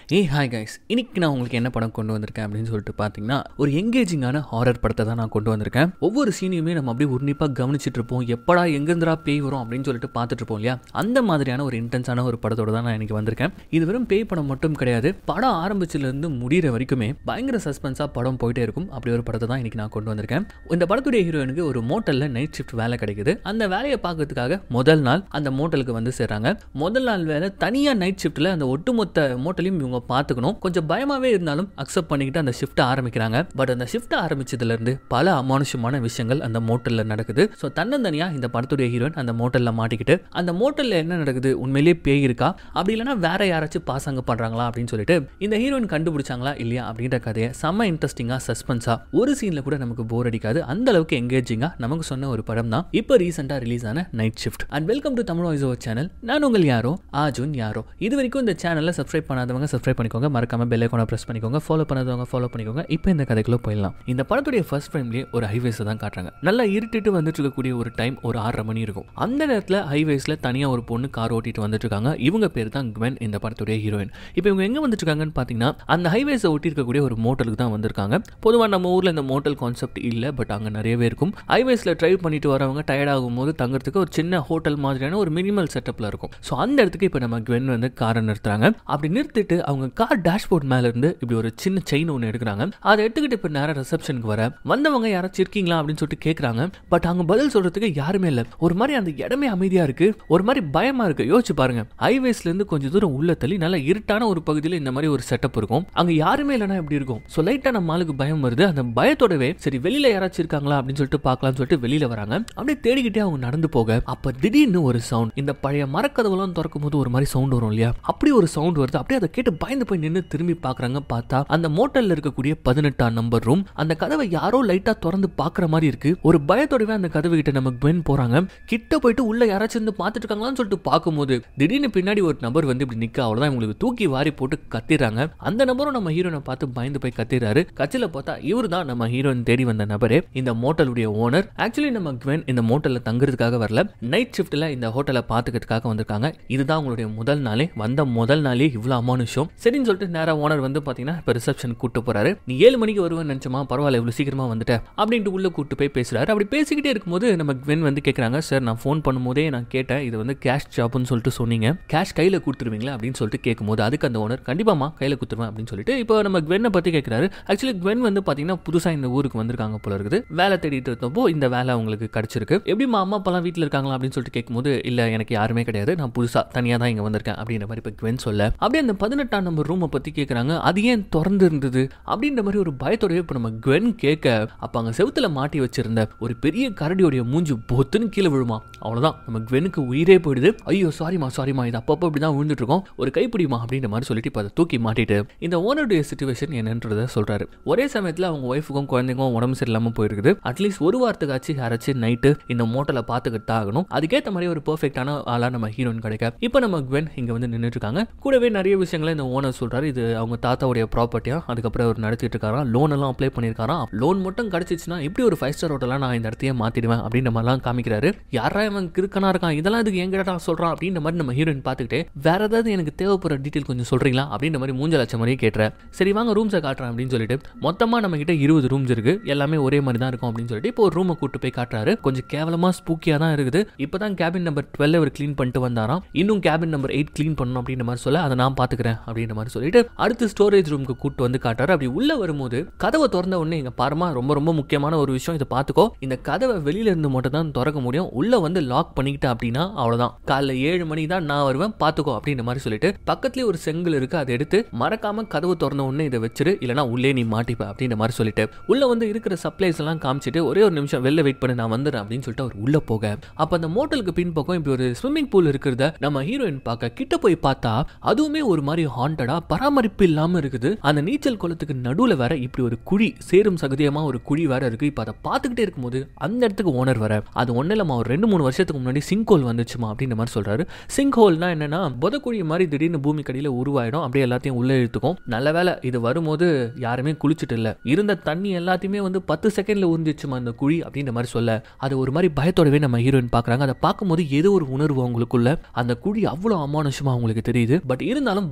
ஏய் hi guys இன்னைக்கு நான் உங்களுக்கு என்ன படம் கொண்டு வந்திருக்கேன் அப்படின்னு சொல்லிட்டு பார்த்தீங்கன்னா ஒரு எங்கேஜிங்கான ஹாரர் படத்தை தான் நான் கொண்டு வந்திருக்கேன் ஒவ்வொரு சீனையுமே நம்ம அப்படியே உன்னிப்பாக கவனிச்சிட்டு இருப்போம் எப்படா எங்கேருந்துடா பேய் வரும் அப்படின்னு சொல்லிட்டு பார்த்துட்டு இருப்போம் இல்லையா அந்த மாதிரியான ஒரு இன்டென்ஸான ஒரு படத்தோட தான் நான் இன்னைக்கு வந்திருக்கேன் இது வெறும் பேய் படம் மட்டும் கிடையாது படம் ஆரம்பிச்சிலேருந்து முடிகிற வரைக்குமே பயங்கர சஸ்பென்ஸாக படம் போயிட்டே இருக்கும் அப்படி ஒரு படத்தை தான் இன்னைக்கு நான் கொண்டு வந்திருக்கேன் இந்த படத்துடைய ஹீரோயினுக்கு ஒரு மோட்டலில் நைட் ஷிஃப்ட் வேலை கிடைக்குது அந்த வேலையை பார்க்கறதுக்காக முதல் நாள் அந்த மோட்டலுக்கு வந்து சேர்றாங்க முதல் நாள் வேலை தனியாக நைட் ஷிஃப்ட்டில் அந்த ஒட்டுமொத்த மோட்டலையும் இவங்க பார்த்துக்கணும் கொஞ்சம் பயமாகவே இருந்தாலும் அக்செப்ட் பண்ணிக்கிட்டு அந்த ஷிஃப்ட்டை ஆரம்பிக்கிறாங்க பட் அந்த ஷிஃப்ட்டை ஆரம்பிச்சதுலேருந்து பல அமானுஷமான விஷயங்கள் அந்த மோட்டலில் நடக்குது ஸோ தன்னந்தனியாக இந்த படத்துடைய ஹீரோயின் அந்த மோட்டலில் மாட்டிக்கிட்டு அந்த மோட்டலில் என்ன நடக்குது உண்மையிலேயே பேய் இருக்கா அப்படி இல்லைனா வேற யாராச்சும் பாசாங்க பண்ணுறாங்களா அப்படின்னு சொல்லிட்டு இந்த ஹீரோயின் கண்டுபிடிச்சாங்களா இல்லையா அப்படின்ற கதையை செம்ம இன்ட்ரெஸ்டிங்காக சஸ்பென்ஸாக ஒரு சீனில் கூட நமக்கு போர் அடிக்காது அந்த அளவுக்கு எங்கேஜிங்காக நமக்கு சொன்ன ஒரு படம் தான் இப்போ ரீசெண்டாக ரிலீஸ் ஆன night shift and welcome to Tamil voice over channel நான் உங்கள் யாரோ ஆஜுன் யாரோ இது வரைக்கும் இந்த சேனலில் சப்ஸ்கிரைப் பண்ணாதவங்க சப்ஸ்கிரைப் பண்ணிக்கோங்க மறக்காம பெல் ஐக்கானை ப்ரெஸ் பண்ணிக்கோங்க ஃபாலோ பண்ணாதவங்க ஃபாலோ பண்ணிக்கோங்க இப்போ இந்த கதைக்குள்ள போயிடலாம் இந்த படத்துடைய ஃபர்ஸ்ட் ஃப்ரேம்லேயே ஒரு ஹைவேஸை தான் காட்டுறாங்க நல்லா இருட்டிட்டு வந்துட்டு இருக்கக்கூடிய ஒரு டைம் ஒரு ஆறரை மணி இருக்கும் அந்த நேரத்தில் ஹைவேஸில் தனியாக ஒரு பொண்ணு கார் ஓட்டிட்டு வந்துட்டு இருக்காங்க இவங்க பேர் தான் குவென் இந்த படத்துடைய ஹீரோயின் இப்போ இவங்க எங்கே வந்துட்டு இருக்காங்கன்னு பார்த்தீங்கன்னா அந்த ஹைவேஸை ஒட்டி இருக்கக்கூடிய ஒரு மோட்டலுக்கு தான் வந்திருக்காங்க பொதுவாக நம்ம ஊரில் இந்த மோட்டல் கான்செப்ட் இல்லை பட் அங்கே நிறையவே இருக்கும் ஹைவேஸில் ட்ரைவ் பண்ணிட்டு வரவங்க டயர்ட் ஆகும்போது தங்குறதுக்கு ஒரு சின்ன ஹோட்டல் மாதிரியான ஒரு மினிமல் செட்டப்பில் இருக்கும் ஸோ அந்த இடத்துக்கு இப்போ நம்ம குவென் வந்து காரை நிறுத்துறாங்க அப்படி நிறுத்திட்டு அவங்க கார் டேஷ்போர்ட் மேல இருந்து இப்படி ஒரு சின்ன செயின் ஒன்று எடுக்கிறாங்க அதை எடுத்துக்கிட்டு இப்போ நேரம் ரிசப்ஷனுக்கு வர வந்தவங்க யாராச்சும் இருக்கீங்களா அப்படின்னு சொல்லிட்டு கேட்குறாங்க பட் அவங்க பதில் சொல்றதுக்கு யாருமே இல்லை ஒரு மாதிரி அந்த இடமே அமைதியா இருக்கு ஒரு மாதிரி பயமா இருக்கு யோசிச்சு பாருங்க ஹைவேஸ்ல இருந்து கொஞ்சம் தூரம் உள்ள தள்ளி நல்ல இருட்டான ஒரு பகுதியில் இந்த மாதிரி ஒரு செட்டப் இருக்கும் அங்க யாருமே இல்லைனா எப்படி இருக்கும் ஸோ லைட்டா நம்ம ஆளுக்கு பயம் வருது அந்த பயத்தோடவே சரி வெளியில யாராச்சும் இருக்காங்களா அப்படின்னு சொல்லிட்டு பார்க்கலாம்னு சொல்லிட்டு வெளியில வராங்க அப்படியே தேடிக்கிட்டே அவங்க நடந்து போக அப்ப திடீர்னு ஒரு சவுண்ட் இந்த பழைய மரக்கதவெல்லாம் திறக்கும் போது ஒரு மாதிரி சவுண்ட் வரும் இல்லையா அப்படி ஒரு சவுண்ட் வருது அப்படியே அதை கேட்டு பயந்து போய் நின்று திரும்பி பார்க்கறாங்க பார்த்தா அந்த மோட்டல்ல இருக்கக்கூடிய பதினெட்டாம் நம்பர் ரூம் அந்த கதவை யாரோ லைட்டா திறந்து பார்க்குற மாதிரி இருக்கு ஒரு பயத்தோடவே அந்த கதவு கிட்ட நம்ம குவென் போறாங்க கிட்ட போயிட்டு உள்ள யாராச்சும் இருந்து பார்த்துட்டு இருக்காங்களான்னு சொல்லிட்டு பார்க்கும்போது திடீர்னு பின்னாடி ஒரு நபர் வந்து இப்படி நிக்க அவ்வளவுதான் இவங்களுக்கு தூக்கி வாரி போட்டு கத்திடுறாங்க அந்த நபரும் நம்ம ஹீரோனை பார்த்து பயந்து போய் கத்திடுறாரு கட்சியில பார்த்தா இவர் தான் நம்ம ஹீரோயின் தேடி வந்த நபரே இந்த மோட்டலுடைய ஓனர் ஆக்சுவலி நம்ம குவென் இந்த மோட்டல்ல தங்குறதுக்காக வரல நைட் ஷிஃப்ட்ல இந்த ஹோட்டலை பார்த்துக்கிறதுக்காக வந்திருக்காங்க இதுதான் உங்களுடைய முதல் நாளே வந்த முதல் நாளே இவ்வளவு அமானுஷம் சரின்னு சொல்லிட்டு நேரா ஓனர் வந்து பாத்தீங்கன்னா இப்போ ரிசப்ஷன் கூட்டு போறாரு நீ ஏழு மணிக்கு வருவேன்னு நினைச்சமா பரவாயில்ல இவ்வளவு சீக்கிரமா வந்துட்ட அப்படின்ட்டு உள்ள கூட்டு போய் பேசுறாரு அப்படி பேசிக்கிட்டே இருக்கும்போது நம்ம குவென் வந்து கேட்குறாங்க சார் நான் ஃபோன் பண்ணும்போதே நான் கேட்டேன் இது வந்து கேஷ் ஜாப்னு சொல்லிட்டு சொன்னீங்க கேஷ் கையில் கொடுத்துருவீங்களா அப்படின்னு சொல்லிட்டு கேட்கும்போது அதுக்கு அந்த ஓனர் கண்டிப்பாமா கையில் கொடுத்துருவேன் அப்படின்னு சொல்லிட்டு இப்போ நம்ம குவென்னை பற்றி கேட்குறாரு ஆக்சுவலி குவென் வந்து பார்த்தீங்கன்னா புதுசாக இந்த ஊருக்கு வந்திருக்காங்க போல இருக்குது வேலை தேடிட்டு இருந்தப்போ இந்த வேலை அவங்களுக்கு கிடைச்சிருக்கு எப்படிமா அம்மா அப்பெல்லாம் வீட்டில் இருக்காங்களா அப்படின்னு சொல்லிட்டு கேட்கும்போது இல்லை எனக்கு யாருமே கிடையாது நான் புதுசாக தனியாக தான் இங்கே வந்திருக்கேன் அப்படின்ற மாதிரி இப்போ குவென் சொல்ல அப்படியே அந்த பதினெட்டாம் நம்பர் ரூமை பற்றி கேட்குறாங்க அது ஏன் திறந்து இருந்தது அப்படின்ற மாதிரி ஒரு பயத்தோடய இப்போ நம்ம குவென் கேட்க அப்போ அங்கே செவுத்துல மாட்டி வச்சிருந்த ஒரு பெரிய கரடியோடைய மூஞ்சி பொத்துன்னு கீழே விழுமா அவ்வளோதான் நம்ம குவெனுக்கு உயிரே போயிடுது ஐயோ சாரிமா சாரிமா இது அப்பப்போ இப்படி தான் விழுந்துட்டு இருக்கோம் ஒரு கைப்பிடிமா அப்படின்ற மாதிரி சொல்லிட்டு இப்போ அதை தூக்கி மாட்டிட்டு இந்த ஓனருடைய சுச்சுவேஷன் என்னன்றதை சொல்றாரு ஒரே சமயத்தில் அவங்க ஒய்ஃபுக்கும் குழந்தைக்கும் உடம்பு சரியில்லாமல் போயிருக்குது அட்லீஸ்ட் ஒரு வாரத்துக்காச்சும் யாராச்சும் நைட்டு இந்த மோட்டலை பார்த்துக்கிட்டு தான் ஆகணும் அதுக்கேற்ற மாதிரி ஒரு பெர்ஃபெக்டான ஆளாக நம்ம ஹீரோயின் கிடைக்க இப்போ நம்ம குவென் இங்கே வந்து நின்றுட்டு இருக்காங்க கூடவே நிறைய விஷயங்களை இந்த ஓனர் சொல்றாரு இது அவங்க தாத்தாவுடைய ப்ராப்பர்ட்டியா அதுக்கப்புறம் அவர் நடத்திட்டு இருக்காராம் லோன் எல்லாம் அப்ளை பண்ணியிருக்காராம் லோன் மட்டும் கிடைச்சிச்சுன்னா இப்படி ஒரு ஃபைவ் ஸ்டார் ஹோட்டலாக நான் இந்த இடத்தையே மாத்திடுவேன் அப்படின்ற மாதிரிலாம் காமிக்கிறாரு யாரா இவன் கிறுக்கனா இருக்கான் இதெல்லாம் இதுக்கு எங்கிட்ட சொல்றான் அப்படின்ற மாதிரி நம்ம ஹீரோயின் பார்த்துக்கிட்டே வேற ஏதாவது எனக்கு தேவைப்படுற டீட்டெயில் கொஞ்சம் சொல்றீங்களா அப்படின்ற மாதிரி மூஞ்ச லட்சம் மாதிரியே கேட்டுறேன் சரி வாங்க ரூம்ஸை காட்டுறேன் அப்படின்னு சொல்லிட்டு மொத்தமாக நம்ம கிட்ட இருபது ரூம்ஸ் இருக்கு எல்லாமே ஒரே மாதிரி தான் இருக்கும் அப்படின்னு சொல்லிட்டு இப்போ ஒரு ரூமை கூட்டு போய் காட்டுறாரு கொஞ்சம் கேவலமா ஸ்பூக்கியா தான் இருக்குது இப்பதான் கேபின் நம்பர் டுவெல் அவர் க்ளீன் பண்ணிட்டு வந்தாராம் இன்னும் கேபின் நம்பர் எயிட் க்ளீன் பண்ணணும் அப்படின்ற மாதிரி சொல்ல அதை நான் பாத்துக்கிறேன் அப்படின்ற மாதிரி சொல்லிட்டு அடுத்து ஸ்டோரேஜ் ரூமுக்கு கூட்டு வந்து காட்டுறாரு அப்படி உள்ள வரும்போது கதவை திறந்த உடனே எங்க பாருமா ரொம்ப ரொம்ப முக்கியமான ஒரு விஷயம் இதை பார்த்துக்கோ இந்த கதவை வெளியில இருந்து மட்டும் தான் திறக்க முடியும் உள்ள வந்து லாக் பண்ணிக்கிட்ட அப்படின்னா அவ்வளவுதான் காலைல ஏழு மணி தான் நான் வருவேன் பார்த்துக்கோ அப்படின்ற மாதிரி சொல்லிட்டு பக்கத்துலேயே ஒரு செங்கல் இருக்கு அதை எடுத்து மறக்காம கதவு திறந்த உடனே இதை வச்சிரு இல்லைனா உள்ளே நீ மாட்டிப்ப அப்படின்ற மாதிரி சொல்லிட்டு உள்ள வந்து இருக்கிற சப்ளைஸ் எல்லாம் காமிச்சிட்டு ஒரே ஒரு நிமிஷம் வெளில வெயிட் பண்ணி நான் வந்துடுறேன் அப்படின்னு சொல்லிட்டு அவர் உள்ள போக அப்ப அந்த மோட்டலுக்கு பின்பக்கம் இப்படி ஒரு ஸ்விம்மிங் பூல் இருக்கிறத நம்ம ஹீரோயின் பார்க்க கிட்ட போய் பார்த்தா அதுவுமே ஒரு மாதிரி ஹாண்டடா பராமரிப்பு இல்லாம இருக்குது அந்த நீச்சல் குளத்துக்கு நடுவுல வேற இப்படி ஒரு குழி சேரும் சகதியமா ஒரு குழி வேற இருக்கு இப்ப அதை பார்த்துக்கிட்டே இருக்கும்போது அந்த இடத்துக்கு ஓனர் வர அது ஒன்றும் இல்லாமல் ஒரு ரெண்டு மூணு வருஷத்துக்கு முன்னாடி சிங்க் ஹோல் வந்துச்சுமா அப்படின்ற மாதிரி சொல்றாரு சிங்க் ஹோல்னா என்னன்னா புதக்குழி மாதிரி திடீர்னு பூமி கடியில் உருவாயிடும் அப்படியே எல்லாத்தையும் உள்ள இழுத்துக்கும் நல்ல வேளை இது வரும்போது யாருமே குளிச்சுட்டு இல்லை இருந்த தண்ணி எல்லாத்தையுமே வந்து பத்து செகண்ட்ல உறிஞ்சிச்சுமா அந்த குழி அப்படின்ற மாதிரி சொல்ல அது ஒரு மாதிரி பயத்தோடவே நம்ம ஹீரோயின் பார்க்குறாங்க அதை பார்க்கும்போது ஏதோ ஒரு உணர்வு அவங்களுக்குள்ள அந்த குழி அவ்வளோ அமானுஷமா அவங்களுக்கு தெரியுது பட் இருந்தாலும் பயத்தை உள்ள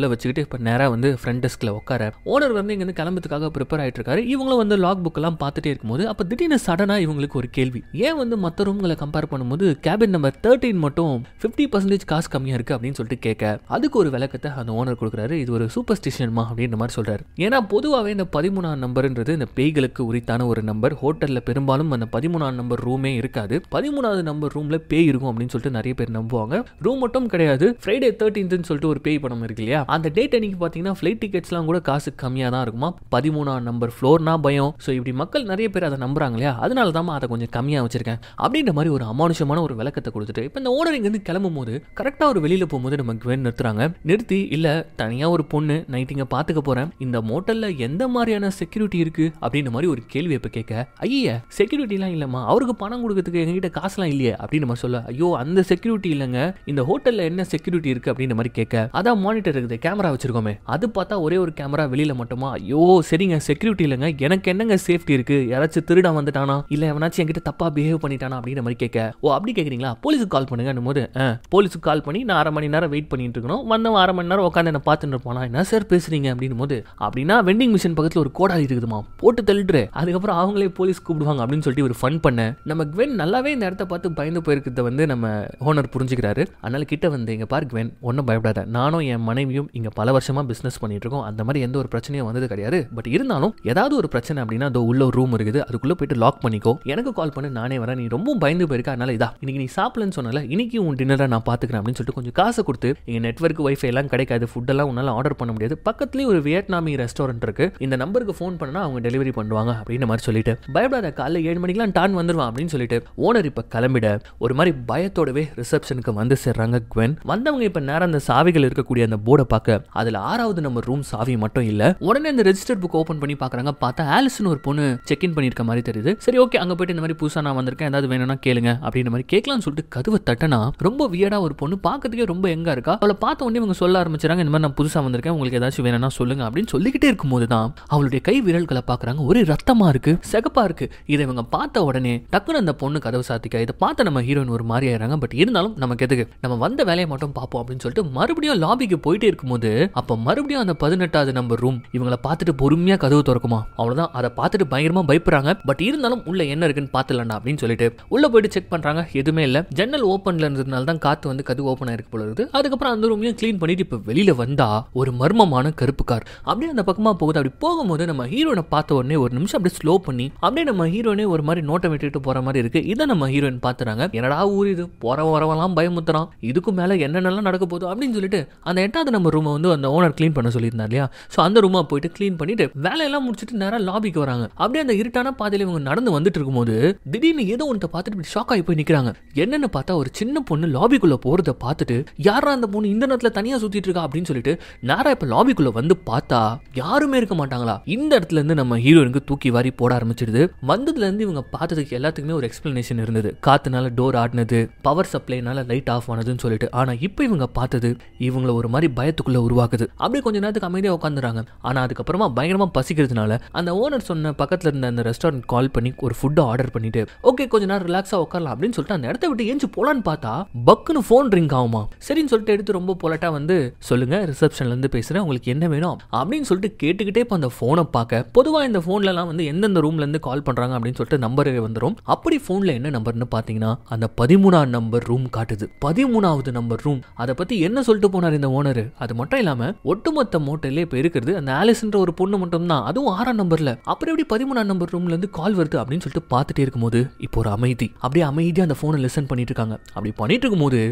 வச்சுக்கிட்டு இப்போ நேராக வந்து ஃப்ரண்ட் டெஸ்கில் உட்கார ஓனர் வந்து இங்கேருந்து கிளம்புறதுக்காக ப்ரிப்பேர் ஆகிட்டு இருக்காரு இவங்களும் வந்து லாக் புக் எல்லாம் பார்த்துட்டே இருக்கும்போது அப்போ திடீர்னு சடனாக இவங்களுக்கு ஒரு கேள்வி ஏன் வந்து மற்ற ரூம்களை கம்பேர் பண்ணும்போது கேபின் நம்பர் தேர்ட்டின் மட்டும் ஃபிஃப்டி பர்சன்டேஜ் காசு கம்மியாக இருக்குது அப்படின்னு சொல்லிட்டு கேட்க அதுக்கு ஒரு விளக்கத்தை அந்த ஓனர் கொடுக்குறாரு இது ஒரு சூப்பர் ஸ்டிஷன்மா அப்படின்ற மாதிரி சொல்கிறாரு ஏன்னா பொதுவாகவே இந்த பதிமூணாம் நம்பர்ன்றது இந்த பேய்களுக்கு உரித்தான ஒரு நம்பர் ஹோட்டலில் பெரும்பாலும் அந்த பதிமூணாம் நம்பர் ரூமே இருக்காது பதிமூணாவது நம்பர் ரூமில் பேய் இருக்கும் அப்படின்னு சொல்லிட்டு நிறைய பேர் நம்புவாங்க ரூம் மட்டும் கிடையாது ஃப்ரைடே தேர்ட்டீன்த்னு சொல்லிட்டு ஒரு பேய் படம் இருக்கு இல்லையா அந்த டேட் அன்னைக்கு பார்த்தீங்கன்னா ஃப்ளைட் டிக்கெட்ஸ்லாம் கூட காசு கம்மியாக தான் இருக்குமா பதிமூணாம் நம்பர் ஃப்ளோர்னா பயம் ஸோ இப்படி மக்கள் நிறைய பேர் அதை நம்புறாங்க இல்லையா அதனால தான் அதை கொஞ்சம் கம்மியாக வச்சிருக்கேன் அப்படின்ற மாதிரி ஒரு அமானுஷமான ஒரு விளக்கத்தை கொடுத்துட்டு இப்போ இந்த ஓனர் இங்கேருந்து கிளம்பும் போது கரெக்டாக ஒரு வெளியில் போகும்போது நம்ம குவென் நிறுத்துறாங்க நிறுத்தி இல்லை தனியாக ஒரு பொண்ணு நைட் இங்கே பார்த்துக்க போகிறேன் இந்த மோட்டலில் எந்த மாதிரியான செக்யூரிட்டி இருக்கு அப்படின்ற மாதிரி ஒரு கேள்வி இப்போ கேட்க ஐய செக்யூரிட்டிலாம் இல்லைம்மா அவருக்கு பணம் கொடுக்கறதுக்கு எங்ககிட்ட காசுலாம் இல்லையே அப்படின்னு நம்ம சொல்ல ஐயோ அந்த செக்யூரிட்டி இல்லைங்க இந்த ஹோட்டலில் என்ன செக்யூரிட்டி இருக்கு அப்படின்ற மாதிரி கேட்க அதான் மானிட்டர் இருக்குது கேமரா வச்சிருக்கோமே அது பார்த்தா ஒரே ஒரு கேமரா வெளியில் மட்டுமா ஐயோ சரிங்க செக்யூரிட்டி இல்லைங்க எனக்கு என்னங்க சேஃப்டி இருக்கு யாராச்சும் திருட வந்துட்டானா இல்லை எவனாச்சும் என்கிட்ட தப்பா பிஹேவ் பண்ணிட்டானா அப்படின்ற மாதிரி கேட்க ஓ அப்படி கேட்குறீங்களா போலீஸுக்கு கால் பண்ணுங்க போது போலீஸுக்கு கால் பண்ணி நான் அரை மணி நேரம் வெயிட் பண்ணிட்டு இருக்கணும் வந்தவன் அரை மணி நேரம் உட்காந்து என்ன பார்த்துட்டு இருப்பானா என்ன சார் பேசுறீங்க அப்படின்னும் போது அப்படின்னா வெண்டிங் மிஷின் பக்கத்தில் ஒரு கோடாலி இருக்குதுமா போட்டு தள்ளிட்டு அதுக்கப்புறம் அவங்களே போலீஸ் கூப்பிடுவாங்க அப்படின்னு சொல்லிட்டு ஒரு ஃபன் பண்ண நம்ம குவென் நல்லாவே இந்த இடத்த பார்த்து பயந்து போயிருக்கிறத வந்து நம்ம ஓனர் புரிஞ்சுக்கிறாரு அதனால கிட்ட வந்து இங்க பாரு குவென் ஒன்றும் பயப்படாத நானும் என் மனைவியும் இங்க பல வருஷமா பிசினஸ் பண்ணிட்டு இருக்கோம் அந்த மாதிரி எந்த ஒரு பிரச்சனையும் வந்தது கிடையாது பட் இருந்தாலும் ஏதாவது ஒரு பிரச்சனை அப்படின்னா அதோ உள்ள ஒரு ரூம் இருக்குது அதுக்குள்ள போயிட்டு லாக் பண்ணிக்கோ எனக்கு கால் பண்ணி நானே வரேன் நீ ரொம்ப பயந்து போயிருக்க அதனால இதா இன்னைக்கு நீ சாப்பிடலன்னு சொன்னல இன்னைக்கு உன் டின்னரை நான் பாத்துக்கிறேன் அப்படின்னு சொல்லிட்டு கொஞ்சம் காசை கொடுத்து இங்க நெட்ஒர்க் வைஃபை எல்லாம் கிடைக்காது ஃபுட் எல்லாம் உன்னால ஆர்டர் பண்ண முடியாது பக்கத்துலயே ஒரு வியட்நாமி ரெஸ்டாரண்ட் இருக்கு இந்த நம்பருக்கு ஃபோன் பண்ணா அவங்க டெலிவரி பண்ணுவாங்க அப்படின்ற மாதிரி சொல்லிட்டு பயப்படாத காலைல ஏழு மணிக்கெல்லாம் டான் வந்துருவான் அப்படின்னு சொல்லிட்டு ஓனர் இப்ப கிளம்பிட ஒரு மாதிரி பயத்தோடவே ரிசப்ஷனுக்கு வந்து சேர்றாங்க குவென் வந்தவங்க இப்ப நேரம் அந்த சாவிகள் இருக்கக்கூடிய அந்த போர்டை பார்க்க அதுல ஆறாவது நம்பர் ரூம் சாவி மட்டும் இல்ல உடனே அந்த ரெஜிஸ்டர் புக் ஓபன் பண்ணி பாக்குறாங்க பார்த்தா ஆலிஸ்னு ஒரு பொண்ணு செக் இன் பண்ணிருக்க மாதிரி தெரியுது சரி ஓகே அங்க போயிட்டு இந்த மாதிரி புதுசா நான் வந்திருக்கேன் ஏதாவது வேணும்னா கேளுங்க அப்படின்ற மாதிரி கேட்கலாம்னு சொல்லிட்டு கதவை தட்டனா ரொம்ப வியடா ஒரு பொண்ணு பார்க்கறதுக்கே ரொம்ப எங்க இருக்கா அவளை பார்த்த உடனே இவங்க சொல்ல ஆரம்பிச்சாங்க இந்த மாதிரி நான் புதுசா வந்திருக்கேன் உங்களுக்கு ஏதாச்சும் வேணும்னா சொல்லுங்க அப்படின்னு சொல்லிக்கிட்டே இருக்கும்போது தான் அவளுடைய கை விரல்களை பார்க்கறாங்க ஒரே ரத்தமா இருக்கு சிகப்பா இருக்கு இதை இவங்க பார்த்த உடனே டக்குனு அந்த பொண்ணு கதவை சாத்திக்க இதை பார்த்த நம்ம ஹீரோயின் ஒரு மாதிரி ஆயிடுறாங்க பட் இருந்தாலும் நமக்கு எதுக்கு நம்ம வந்த வேலையை மட்டும் பார்ப்போம் அப்படின்னு சொல்லிட்டு மறுபடியும் லாபிக்கு போயிட்டே இருக்கும்போது அப்ப மறுபடியும் அந்த பதினெட்டாவது நம்பர் ரூம் இவங்கள பார்த்துட்டு பொறுமையா கதவு திறக்குமா அவ்வளவுதான் அதை பார்த்துட்டு பயங்கரமா பயப்படுறாங்க பட் இருந்தாலும் உள்ள என்ன இருக்குன்னு பார்த்துலண்டா அப்படின்னு சொல்லிட்டு உள்ள போயிட்டு செக் பண்றாங்க எதுவுமே இல்ல ஜன்னல் ஓப்பன்ல இருந்ததுனால தான் காத்து வந்து கதவு ஓப்பன் ஆயிருக்கு போல இருக்குது அதுக்கப்புறம் அந்த ரூமையும் க்ளீன் பண்ணிட்டு இப்ப வெளியில வந்தா ஒரு மர்மமான கருப்பு கார் அப்படியே அந்த பக்கமா போகுது அப்படி போகும்போது நம்ம ஹீரோனை பார்த்த உடனே ஒரு நிமிஷம் அப்படியே ஸ்லோ பண்ணி அப்படியே நம்ம ஹீரோனே ஒரு மாதிரி நோட்டை விட்டுட்டு போற மாதிரி இருக்கு இதை நம்ம ஹீரோயின் பார்த்துறாங்க என்னடா ஊர் இது போற வரவெல்லாம் பயமுத்துறான் இதுக்கு மேல என்னென்னலாம் நடக்க போகுது அப்படின்னு சொல்லிட்டு அந்த எட்டாவது நம்ம ரூமை வந்து அந்த ஓனர் க்ளீன் பண்ண சொல்லியிருந்தார் இல்லையா ஸோ அந்த ரூமா போயிட்டு க்ளீன் பண்ணிட்டு வேலையெல்லாம் முடிச்சுட்டு நேரம் லாபிக்கு வராங்க அப்படியே அந்த இருட்டான பாதையில இவங்க நடந்து வந்துட்டு இருக்கும்போது திடீர்னு ஏதோ ஒன்று பார்த்துட்டு இப்படி ஷாக் ஆகி போய் நிக்கிறாங்க என்னன்னு பார்த்தா ஒரு சின்ன பொண்ணு லாபிக்குள்ள போறத பார்த்துட்டு யாரா அந்த பொண்ணு இந்த நேரத்துல தனியா சுத்திட்டு இருக்கா அப்படின்னு சொல்லிட்டு நேரா இப்ப லாபிக்குள்ள வந்து பார்த்தா யாருமே இருக்க மாட்டாங்களா இந்த இடத்துல இருந்து நம்ம ஹீரோயினுக்கு தூக்கி வாரி போட ஆரம்பிச்சிடுது வந்ததுல இருந்து இவங்க பார்த்ததுக்கு எல்லாத்துக்குமே ஒரு எக்ஸ்பிளனேஷன் இருந்தது காத்துனால டோர் ஆடினது பவர் சப்ளைனால லைட் ஆஃப் ஆனதுன்னு சொல்லிட்டு ஆனா இப்போ இவங்க பார்த்தது இவங்கள ஒரு மாதிரி பயத்துக்குள்ள உருவாக்குது அப்படியே கொஞ்ச நேரத்துக்கு அமைதியா உட்காந்துறாங்க ஆனா அதுக்கப்புறமா பயங்கரமா பசிக்கிறதுனால அந்த ஓனர் சொன்ன பக்கத்துல இருந்த அந்த ரெஸ்டாரண்ட் கால் பண்ணி ஒரு ஃபுட்டை ஆர்டர் பண்ணிட்டு ஓகே கொஞ்ச நேரம் ரிலாக்ஸா உட்காரலாம் அப்படின்னு சொல்லிட்டு அந்த இடத்த விட்டு ஏஞ்சி போலான்னு பார்த்தா பக்குன்னு ஃபோன் ரிங் ஆகுமா சரின்னு சொல்லிட்டு எடுத்து ரொம்ப பொலட்டா வந்து சொல்லுங்க ரிசப்ஷன்ல இருந்து பேசுறேன் உங்களுக்கு என்ன வேணும் அப்படின்னு சொல்லிட்டு கேட்டுக்கிட்டே இப்போ அந்த ஃபோனை பார்க்க பொதுவா இந்த ஃபோன்லலாம் வந்து எந்தெந்த ரூம்ல இருந்து கால் பண்றாங்க அப்படின்னு சொல்லிட்டு நம்பர் வந்துடும் அப்படி ஃபோன்ல என்ன நம்பர்னு பாத்தீங்கன்னா அந்த பதிமூணாம் நம்பர் ரூம் காட்டுது பதிமூணாவது நம்பர் ரூம் அதை பத்தி என்ன சொல்லிட்டு போனார் இந்த ஓனர் அது மட்டும் இல்லாம ஒட்டுமொத்த மோட்டல்லே இப்போ இருக்கிறது அந்த ஆலிஸ்ன்ற ஒரு பொண்ணு மட்டும் தான் அதுவும் ஆறாம் நம்பர்ல அப்புறம் எப்படி பதிமூணாம் நம்பர் ரூம்ல இருந்து கால் வருது அப்படின்னு சொல்லிட்டு பார்த்துட்டே இருக்கும்போது இப்போ ஒரு அமைதி அப்படியே அமைதியா அந்த போனை லிசன் பண்ணிட்டு இருக்காங்க அப்படி பண்ணிட்டு இருக்கும்போது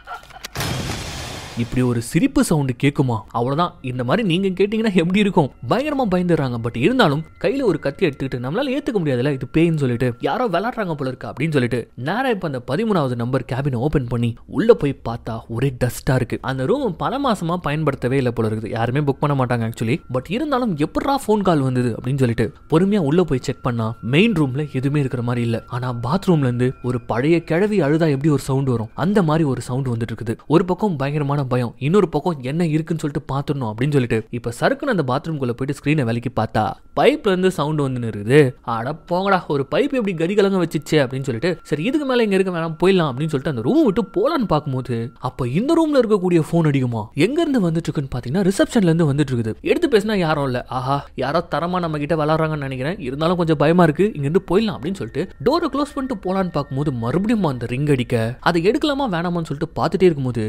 இப்படி ஒரு சிரிப்பு சவுண்டு கேட்குமா அவ்வளவுதான் இந்த மாதிரி நீங்க கேட்டீங்கன்னா எப்படி இருக்கும் பயங்கரமா பயந்துடுறாங்க பட் இருந்தாலும் கையில ஒரு கத்தி எடுத்துக்கிட்டு நம்மளால ஏத்துக்க முடியாதுல்ல இது பேய்ன்னு சொல்லிட்டு யாரோ விளாடுறாங்க போல இருக்கு அப்படின்னு சொல்லிட்டு நேரா இப்ப அந்த பதிமூணாவது நம்பர் கேபினை ஓபன் பண்ணி உள்ள போய் பார்த்தா ஒரே டஸ்டா இருக்கு அந்த ரூம் பல மாசமா பயன்படுத்தவே இல்லை போல இருக்குது யாருமே புக் பண்ண மாட்டாங்க ஆக்சுவலி பட் இருந்தாலும் எப்படா ஃபோன் கால் வந்தது அப்படின்னு சொல்லிட்டு பொறுமையா உள்ள போய் செக் பண்ணா மெயின் ரூம்ல எதுவுமே இருக்கிற மாதிரி இல்ல ஆனா பாத்ரூம்ல இருந்து ஒரு பழைய கிழவி அழுதா எப்படி ஒரு சவுண்ட் வரும் அந்த மாதிரி ஒரு சவுண்ட் வந்துட்டு இருக்குது ஒரு பக்கம் பயங்கரமான பக்கம் பயம் இன்னொரு பக்கம் என்ன இருக்குன்னு சொல்லிட்டு பார்த்துடணும் அப்படின்னு சொல்லிட்டு இப்போ சறுக்குன்னு அந்த பாத்ரூம்குள்ள போயிட்டு ஸ்க்ரீனை விலைக்கு பார்த்தா பைப்ல இருந்து சவுண்ட் வந்து இருக்குது அட போங்கடா ஒரு பைப் எப்படி கடி கலங்க வச்சுச்சு அப்படின்னு சொல்லிட்டு சரி இதுக்கு மேல இங்க இருக்க வேணாம் போயிடலாம் அப்படின்னு சொல்லிட்டு அந்த ரூம் விட்டு போலான்னு பார்க்கும்போது அப்ப இந்த ரூம்ல இருக்கக்கூடிய போன் அடிக்குமா எங்க இருந்து வந்துட்டு இருக்குன்னு பாத்தீங்கன்னா ரிசப்ஷன்ல இருந்து வந்துட்டு இருக்குது எடுத்து பேசினா யாரும் இல்ல ஆஹா யாரோ தரமா நம்ம கிட்ட விளாடுறாங்கன்னு நினைக்கிறேன் இருந்தாலும் கொஞ்சம் பயமா இருக்கு இங்க இருந்து போயிடலாம் அப்படின்னு சொல்லிட்டு டோரை க்ளோஸ் பண்ணிட்டு போலான்னு பார்க்கும்போது மறுபடியும் அந்த ரிங் அடிக்க அதை எடுக்கலாமா வேணாமான்னு சொல்லிட்டு பார்த்துட்டே இருக்கும்போது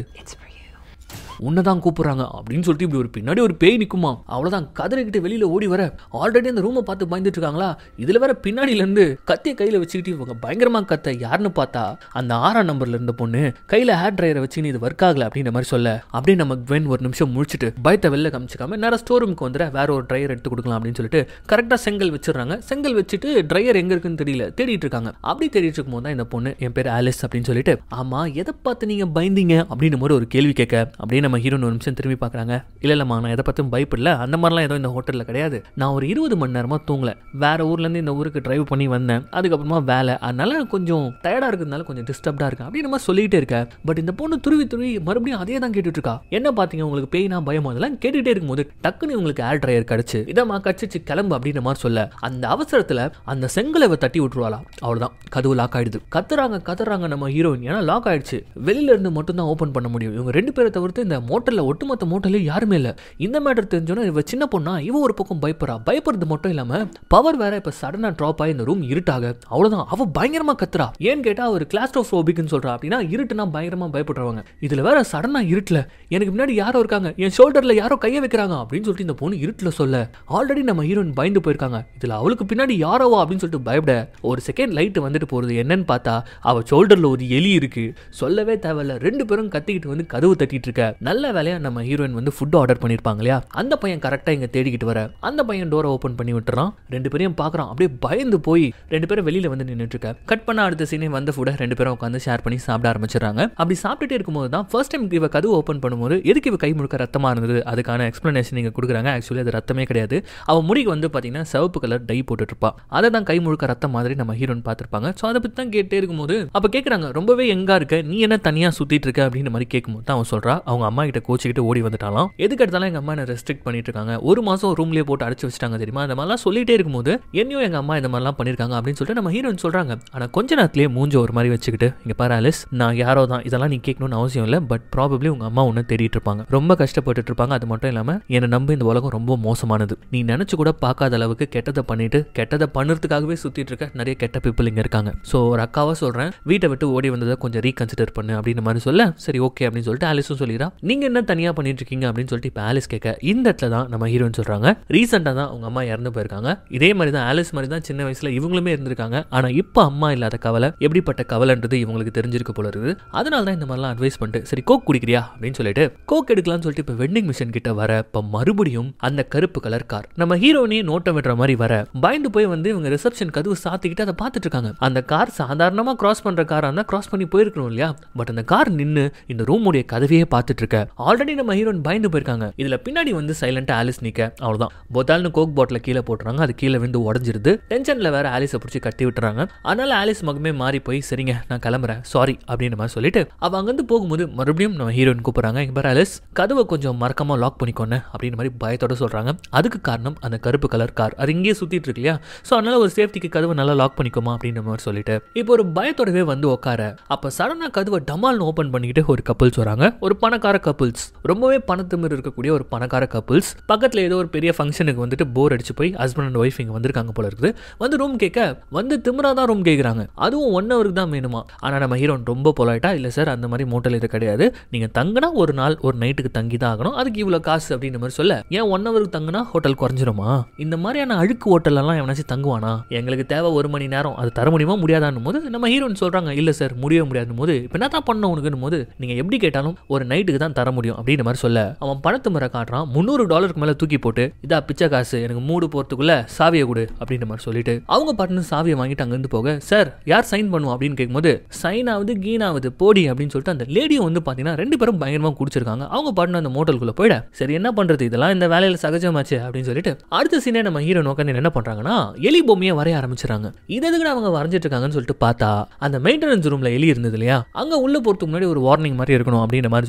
உன்னதான் கூப்பிடுறாங்க அப்படின்னு சொல்லிட்டு இப்படி ஒரு பின்னாடி ஒரு பேய் நிக்குமா அவ்வளவுதான் கதறிக்கிட்டு வெளியில ஓடி வர ஆல்ரெடி அந்த ரூமை பார்த்து பயந்துட்டு இருக்காங்களா இதுல வேற பின்னாடில இருந்து கத்திய கையில வச்சுக்கிட்டு இவங்க பயங்கரமா கத்த யாருன்னு பார்த்தா அந்த ஆறாம் நம்பர்ல இருந்த பொண்ணு கையில ஹேர் ட்ரையரை வச்சுன்னு இது ஒர்க் ஆகல அப்படின்ற மாதிரி சொல்ல அப்படியே நம்ம குவென் ஒரு நிமிஷம் முடிச்சுட்டு பயத்தை வெளில காமிச்சிக்காம நேரம் ஸ்டோர் ரூமுக்கு வந்துட வேற ஒரு ட்ரையர் எடுத்து கொடுக்கலாம் அப்படின்னு சொல்லிட்டு கரெக்டா செங்கல் வச்சிடுறாங்க செங்கல் வச்சுட்டு ட்ரையர் எங்க இருக்குன்னு தெரியல தேடிட்டு இருக்காங்க அப்படி தேடிட்டு இருக்கும்போது தான் இந்த பொண்ணு என் பேர் ஆலிஸ் அப்படின்னு சொல்லிட்டு ஆமா எதை பார்த்து நீங்க பயந்தீங்க அப்படின்னு மாதிரி ஒரு கேள்வி கேட்க அப்படியே நம்ம ஹீரோ ஒரு நிமிஷம் திரும்பி பார்க்குறாங்க இல்லை இல்லைம்மா நான் எதை பற்றும் பயப்படல அந்த மாதிரிலாம் ஏதோ இந்த ஹோட்டலில் கிடையாது நான் ஒரு இருபது மணி நேரமாக தூங்கல வேற ஊர்லேருந்து இந்த ஊருக்கு டிரைவ் பண்ணி வந்தேன் அதுக்கப்புறமா வேலை அதனால கொஞ்சம் டயர்டாக இருக்கிறதுனால கொஞ்சம் டிஸ்டர்ப்டாக இருக்கேன் அப்படின்னு நம்ம சொல்லிக்கிட்டே இருக்கேன் பட் இந்த பொண்ணு துருவி துருவி மறுபடியும் அதே தான் கேட்டுட்டு இருக்கா என்ன பார்த்தீங்க உங்களுக்கு பேய்னா பயம் அதெல்லாம் கேட்டுகிட்டே இருக்கும்போது டக்குன்னு உங்களுக்கு ஏர் ட்ரையர் கிடச்சி இதம்மா கடிச்சிச்சு கிளம்பு அப்படின்ற மாதிரி சொல்ல அந்த அவசரத்தில் அந்த செங்கலை இவ தட்டி விட்டுருவாளா அவ்வளோதான் கதவு லாக் ஆயிடுது கத்துறாங்க கத்துறாங்க நம்ம ஹீரோயின் ஏன்னா லாக் ஆயிடுச்சு வெளியில இருந்து மட்டும் தான் ஓப்பன் பண்ண முடியும் இவங்க ரெண்டு பேரை தவிர்த்து இந்த மோட்டலில் ஒட்டுமொத்த மோட்டலில் யாருமே இல்லை இந்த மேட்டர் தெரிஞ்சோன்னா இவ சின்ன பொண்ணா இவ ஒரு பக்கம் பயப்படுறா பயப்படுறது மட்டும் இல்லாமல் பவர் வேற இப்போ சடனாக ட்ராப் ஆகி இந்த ரூம் இருட்டாக அவ்வளோதான் அவ பயங்கரமா கத்துறா ஏன்னு கேட்டால் ஒரு கிளாஸ்ட்ரோஃபோபிக்னு சொல்றா அப்படின்னா இருட்டுனா பயங்கரமா பயப்படுறவங்க இதில் வேற சடனாக இருட்டில் எனக்கு முன்னாடி யாரோ இருக்காங்க என் ஷோல்டரில் யாரோ கையை வைக்கிறாங்க அப்படின்னு சொல்லிட்டு இந்த பொண்ணு இருட்டில் சொல்ல ஆல்ரெடி நம்ம ஹீரோயின் பயந்து போயிருக்காங்க இதில் அவளுக்கு பின்னாடி யாரோவா அப்படின்னு சொல்லிட்டு பயப்பட ஒரு செகண்ட் லைட் வந்துட்டு போகிறது என்னன்னு பார்த்தா அவ ஷோல்டரில் ஒரு எலி இருக்கு சொல்லவே தேவையில்ல ரெண்டு பேரும் கத்திக்கிட்டு வந்து கதவு தட்டிட்டு இருக்க நல்ல வேலையா நம்ம ஹீரோயின் வந்து ஃபுட் ஆர்டர் பண்ணியிருப்பாங்க இல்லையா அந்த பையன் கரெக்டாக இங்கே தேடிக்கிட்டு வர அந்த பையன் டோரை ஓப்பன் பண்ணி விட்டுறான் ரெண்டு பேரையும் பார்க்குறான் அப்படியே பயந்து போய் ரெண்டு பேரும் வெளியில் வந்து நின்றுட்டு இருக்க கட் பண்ண அடுத்த சீனே வந்த ஃபுட்டை ரெண்டு பேரும் உட்காந்து ஷேர் பண்ணி சாப்பிட ஆரம்பிச்சிடறாங்க அப்படி சாப்பிட்டுட்டே இருக்கும்போது தான் ஃபர்ஸ்ட் டைம் இவ கதவு ஓப்பன் பண்ணும்போது எதுக்கு இவ கை முழுக்க ரத்தமாக இருந்தது அதுக்கான எக்ஸ்ப்ளனேஷன் நீங்கள் கொடுக்குறாங்க ஆக்சுவலி அது ரத்தமே கிடையாது அவள் முடிக்கு வந்து பார்த்தீங்கன்னா சிவப்பு கலர் டை போட்டுட்டு இருப்பா அதை தான் கை முழுக்க ரத்தம் மாதிரி நம்ம ஹீரோன் பார்த்துருப்பாங்க ஸோ அதை பற்றி தான் கேட்டே இருக்கும்போது அப்போ கேட்குறாங்க ரொம்பவே எங்கா இருக்க நீ என்ன தனியாக சுற்றிட்டு இருக்க அப்படின்ற மாதிரி கேட்கும்போது தான் அவன் சொல்கிறா அவங்க அம்மா கிட்ட கோச்சிக்கிட்டு ஓடி வந்துட்டாலாம் எதுக்கு எடுத்தாலும் எங்கள் அம்மா என்ன ரெஸ்ட்ரிக்ட் பண்ணிட்டு இருக்காங்க ஒரு மாதம் ரூம்லேயே போட்டு அடைச்சு வச்சிட்டாங்க தெரியுமா அந்த மாதிரிலாம் சொல்லிட்டே இருக்கும்போது என்னையும் எங்கள் அம்மா இந்த மாதிரிலாம் பண்ணியிருக்காங்க அப்படின்னு சொல்லிட்டு நம்ம ஹீரோயின் சொல்கிறாங்க ஆனால் கொஞ்ச நேரத்திலேயே மூஞ்ச ஒரு மாதிரி வச்சுக்கிட்டு இங்கே பாரு ஆலிஸ் நான் யாரோ தான் இதெல்லாம் நீ கேட்கணும்னு அவசியம் இல்லை பட் ப்ராபப்ளி உங்கள் அம்மா ஒன்று தேடிட்டு இருப்பாங்க ரொம்ப கஷ்டப்பட்டுட்டு இருப்பாங்க அது மட்டும் இல்லாமல் என்னை நம்பி இந்த உலகம் ரொம்ப மோசமானது நீ நினச்சி கூட பார்க்காத அளவுக்கு கெட்டதை பண்ணிட்டு கெட்டதை பண்ணுறதுக்காகவே சுற்றிட்டு இருக்க நிறைய கெட்ட பீப்புள் இங்கே இருக்காங்க ஸோ ஒரு அக்காவாக சொல்கிறேன் வீட்டை விட்டு ஓடி வந்ததை கொஞ்சம் ரீகன்சிடர் பண்ணு அப்படின்ற மாதிரி சொல்ல சரி ஓகே அப்படின்னு சொல்லிட்டு ஆலிஸும் சொல்லிடுறா நீங்கள் என்ன தனியாக பண்ணிட்டு இருக்கீங்க அப்படின்னு சொல்லிட்டு இப்போ ஆலிஸ் கேட்க இந்த இடத்துல தான் நம்ம ஹீரோயின் சொல்கிறாங்க ரீசெண்டாக தான் அவங்க அம்மா இறந்து போயிருக்காங்க இதே மாதிரி தான் ஆலிஸ் மாதிரி தான் சின்ன வயசில் இவங்களுமே இருந்திருக்காங்க ஆனால் இப்போ அம்மா இல்லாத கவலை எப்படிப்பட்ட கவலைன்றது இவங்களுக்கு தெரிஞ்சிருக்க போல இருக்குது அதனால தான் இந்த மாதிரிலாம் அட்வைஸ் பண்ணிட்டு சரி கோக் குடிக்கிறியா அப்படின்னு சொல்லிட்டு கோக் எடுக்கலாம்னு சொல்லிட்டு இப்போ வெண்டிங் மிஷின் கிட்ட வர இப்போ மறுபடியும் அந்த கருப்பு கலர் கார் நம்ம ஹீரோனையே நோட்டம் விடுற மாதிரி வர பயந்து போய் வந்து இவங்க ரிசப்ஷன் கதவு சாத்திக்கிட்டு அதை பார்த்துட்டு இருக்காங்க அந்த கார் சாதாரணமாக கிராஸ் பண்ற காரா இருந்தா கிராஸ் பண்ணி போயிருக்கணும் இல்லையா பட் அந்த கார் நின்று இந்த ரூமுடைய கதவையே பார்த்துட்டு இருக்க ஆல்ரெடி நம்ம ஹீரோயின் பயந்து போயிருக்காங்க இதுல பின்னாடி வந்து சைலண்டா ஆலிஸ் நிக்க அவ்வளவுதான் பொத்தால்னு கோக் பாட்டில கீழே போட்டுறாங்க அது கீழே விழுந்து உடஞ்சிருது டென்ஷன்ல வேற ஆலிஸை பிடிச்சி கட்டி விட்டுறாங்க அதனால ஆலிஸ் மகமே மாறி போய் சரிங்க நான் கிளம்புறேன் சாரி அப்படின்ற மாதிரி சொல்லிட்டு அவ அங்கிருந்து போகும்போது மறுபடியும் நம்ம ஹீரோயின் கூப்பிடுறாங்க இங்க பாரு ஆலிஸ் கதவை கொஞ்சம் மறக்காம லாக் பண்ணிக்கோன்னு அப்படின்ற மாதிரி பயத்தோட சொல்றாங்க அதுக்கு காரணம் அந்த கருப்பு கலர் கார் அது இங்கேயே சுத்திட்டு இருக்கு இல்லையா ஸோ அதனால ஒரு சேஃப்டிக்கு கதவை நல்லா லாக் பண்ணிக்கோமா அப்படின்ற மாதிரி சொல்லிட்டு இப்போ ஒரு பயத்தோடவே வந்து உட்கார அப்ப சடனா கதவை டமால்னு ஓபன் பண்ணிக்கிட்டு ஒரு கப்புள்ஸ் வராங்க ஒரு பணக்கார கப்புள்ஸ் ரொம்பவே பணத்துமிர் இருக்கக்கூடிய ஒரு பணக்கார கப்புள்ஸ் பக்கத்துல ஏதோ ஒரு பெரிய ஃபங்க்ஷனுக்கு வந்துட்டு போர் அடிச்சு போய் ஹஸ்பண்ட் அண்ட் ஒய்ஃப் இங்க வந்திருக்காங்க போல இருக்குது வந்து ரூம் கேட்க வந்து திமிரா தான் ரூம் கேட்குறாங்க அதுவும் ஒன் ஹவருக்கு தான் வேணுமா ஆனா நம்ம ஹீரோன் ரொம்ப பொலைட்டா இல்ல சார் அந்த மாதிரி மோட்டல் இது கிடையாது நீங்க தங்கினா ஒரு நாள் ஒரு நைட்டுக்கு தங்கி தான் ஆகணும் அதுக்கு இவ்வளவு காசு அப்படின்ற மாதிரி சொல்ல ஏன் ஒன் ஹவருக்கு தங்கினா ஹோட்டல் குறைஞ்சிருமா இந்த மாதிரியான அழுக்கு ஹோட்டல்லாம் எவனாச்சும் தங்குவானா எங்களுக்கு தேவை ஒரு மணி நேரம் அது தர முடியுமா முடியாதான்னு போது நம்ம ஹீரோயின் சொல்றாங்க இல்ல சார் முடியவே முடியாதுன்னு போது இப்போ என்ன தான் பண்ண உனக்குன்னு போது நீங்க எப்படி கேட்டாலும் ஒரு நைட்டுக்கு தான் தர முடியும் அப்படின்ற மாதிரி சொல்ல அவன் பணத்து முறை காட்டுறான் முந்நூறு டாலருக்கு மேல தூக்கி போட்டு இதா பிச்சை காசு எனக்கு மூடு போறதுக்குள்ள சாவியை கொடு அப்படின்ற மாதிரி சொல்லிட்டு அவங்க பாட்டுன்னு சாவியை வாங்கிட்டு அங்கிருந்து போக சார் யார் சைன் பண்ணுவோம் அப்படின்னு கேட்கும்போது சைன் ஆகுது கீன் ஆகுது போடி அப்படின்னு சொல்லிட்டு அந்த லேடியும் வந்து பாத்தீங்கன்னா ரெண்டு பேரும் பயங்கரமா குடிச்சிருக்காங்க அவங்க பாட்டுன்னு அந்த மோட்டலுக்குள்ள போயிட சரி என்ன பண்றது இதெல்லாம் இந்த வேலையில சகஜமாச்சு அப்படின்னு சொல்லிட்டு அடுத்த சீனே நம்ம ஹீரோ நோக்கி என்ன பண்றாங்கன்னா எலி பொம்மையை வரைய ஆரம்பிச்சிடறாங்க இது எதுக்கு அவங்க வரைஞ்சிட்டு இருக்காங்கன்னு சொல்லிட்டு பார்த்தா அந்த மெயின்டெனன்ஸ் ரூம்ல எலி இருந்தது இல்லையா அங்க உள்ள போறதுக்கு முன்னாடி ஒரு வார்னிங் மாதிரி இருக்கணும் அப்படின்ற மாதிரி சொல்லிட்டு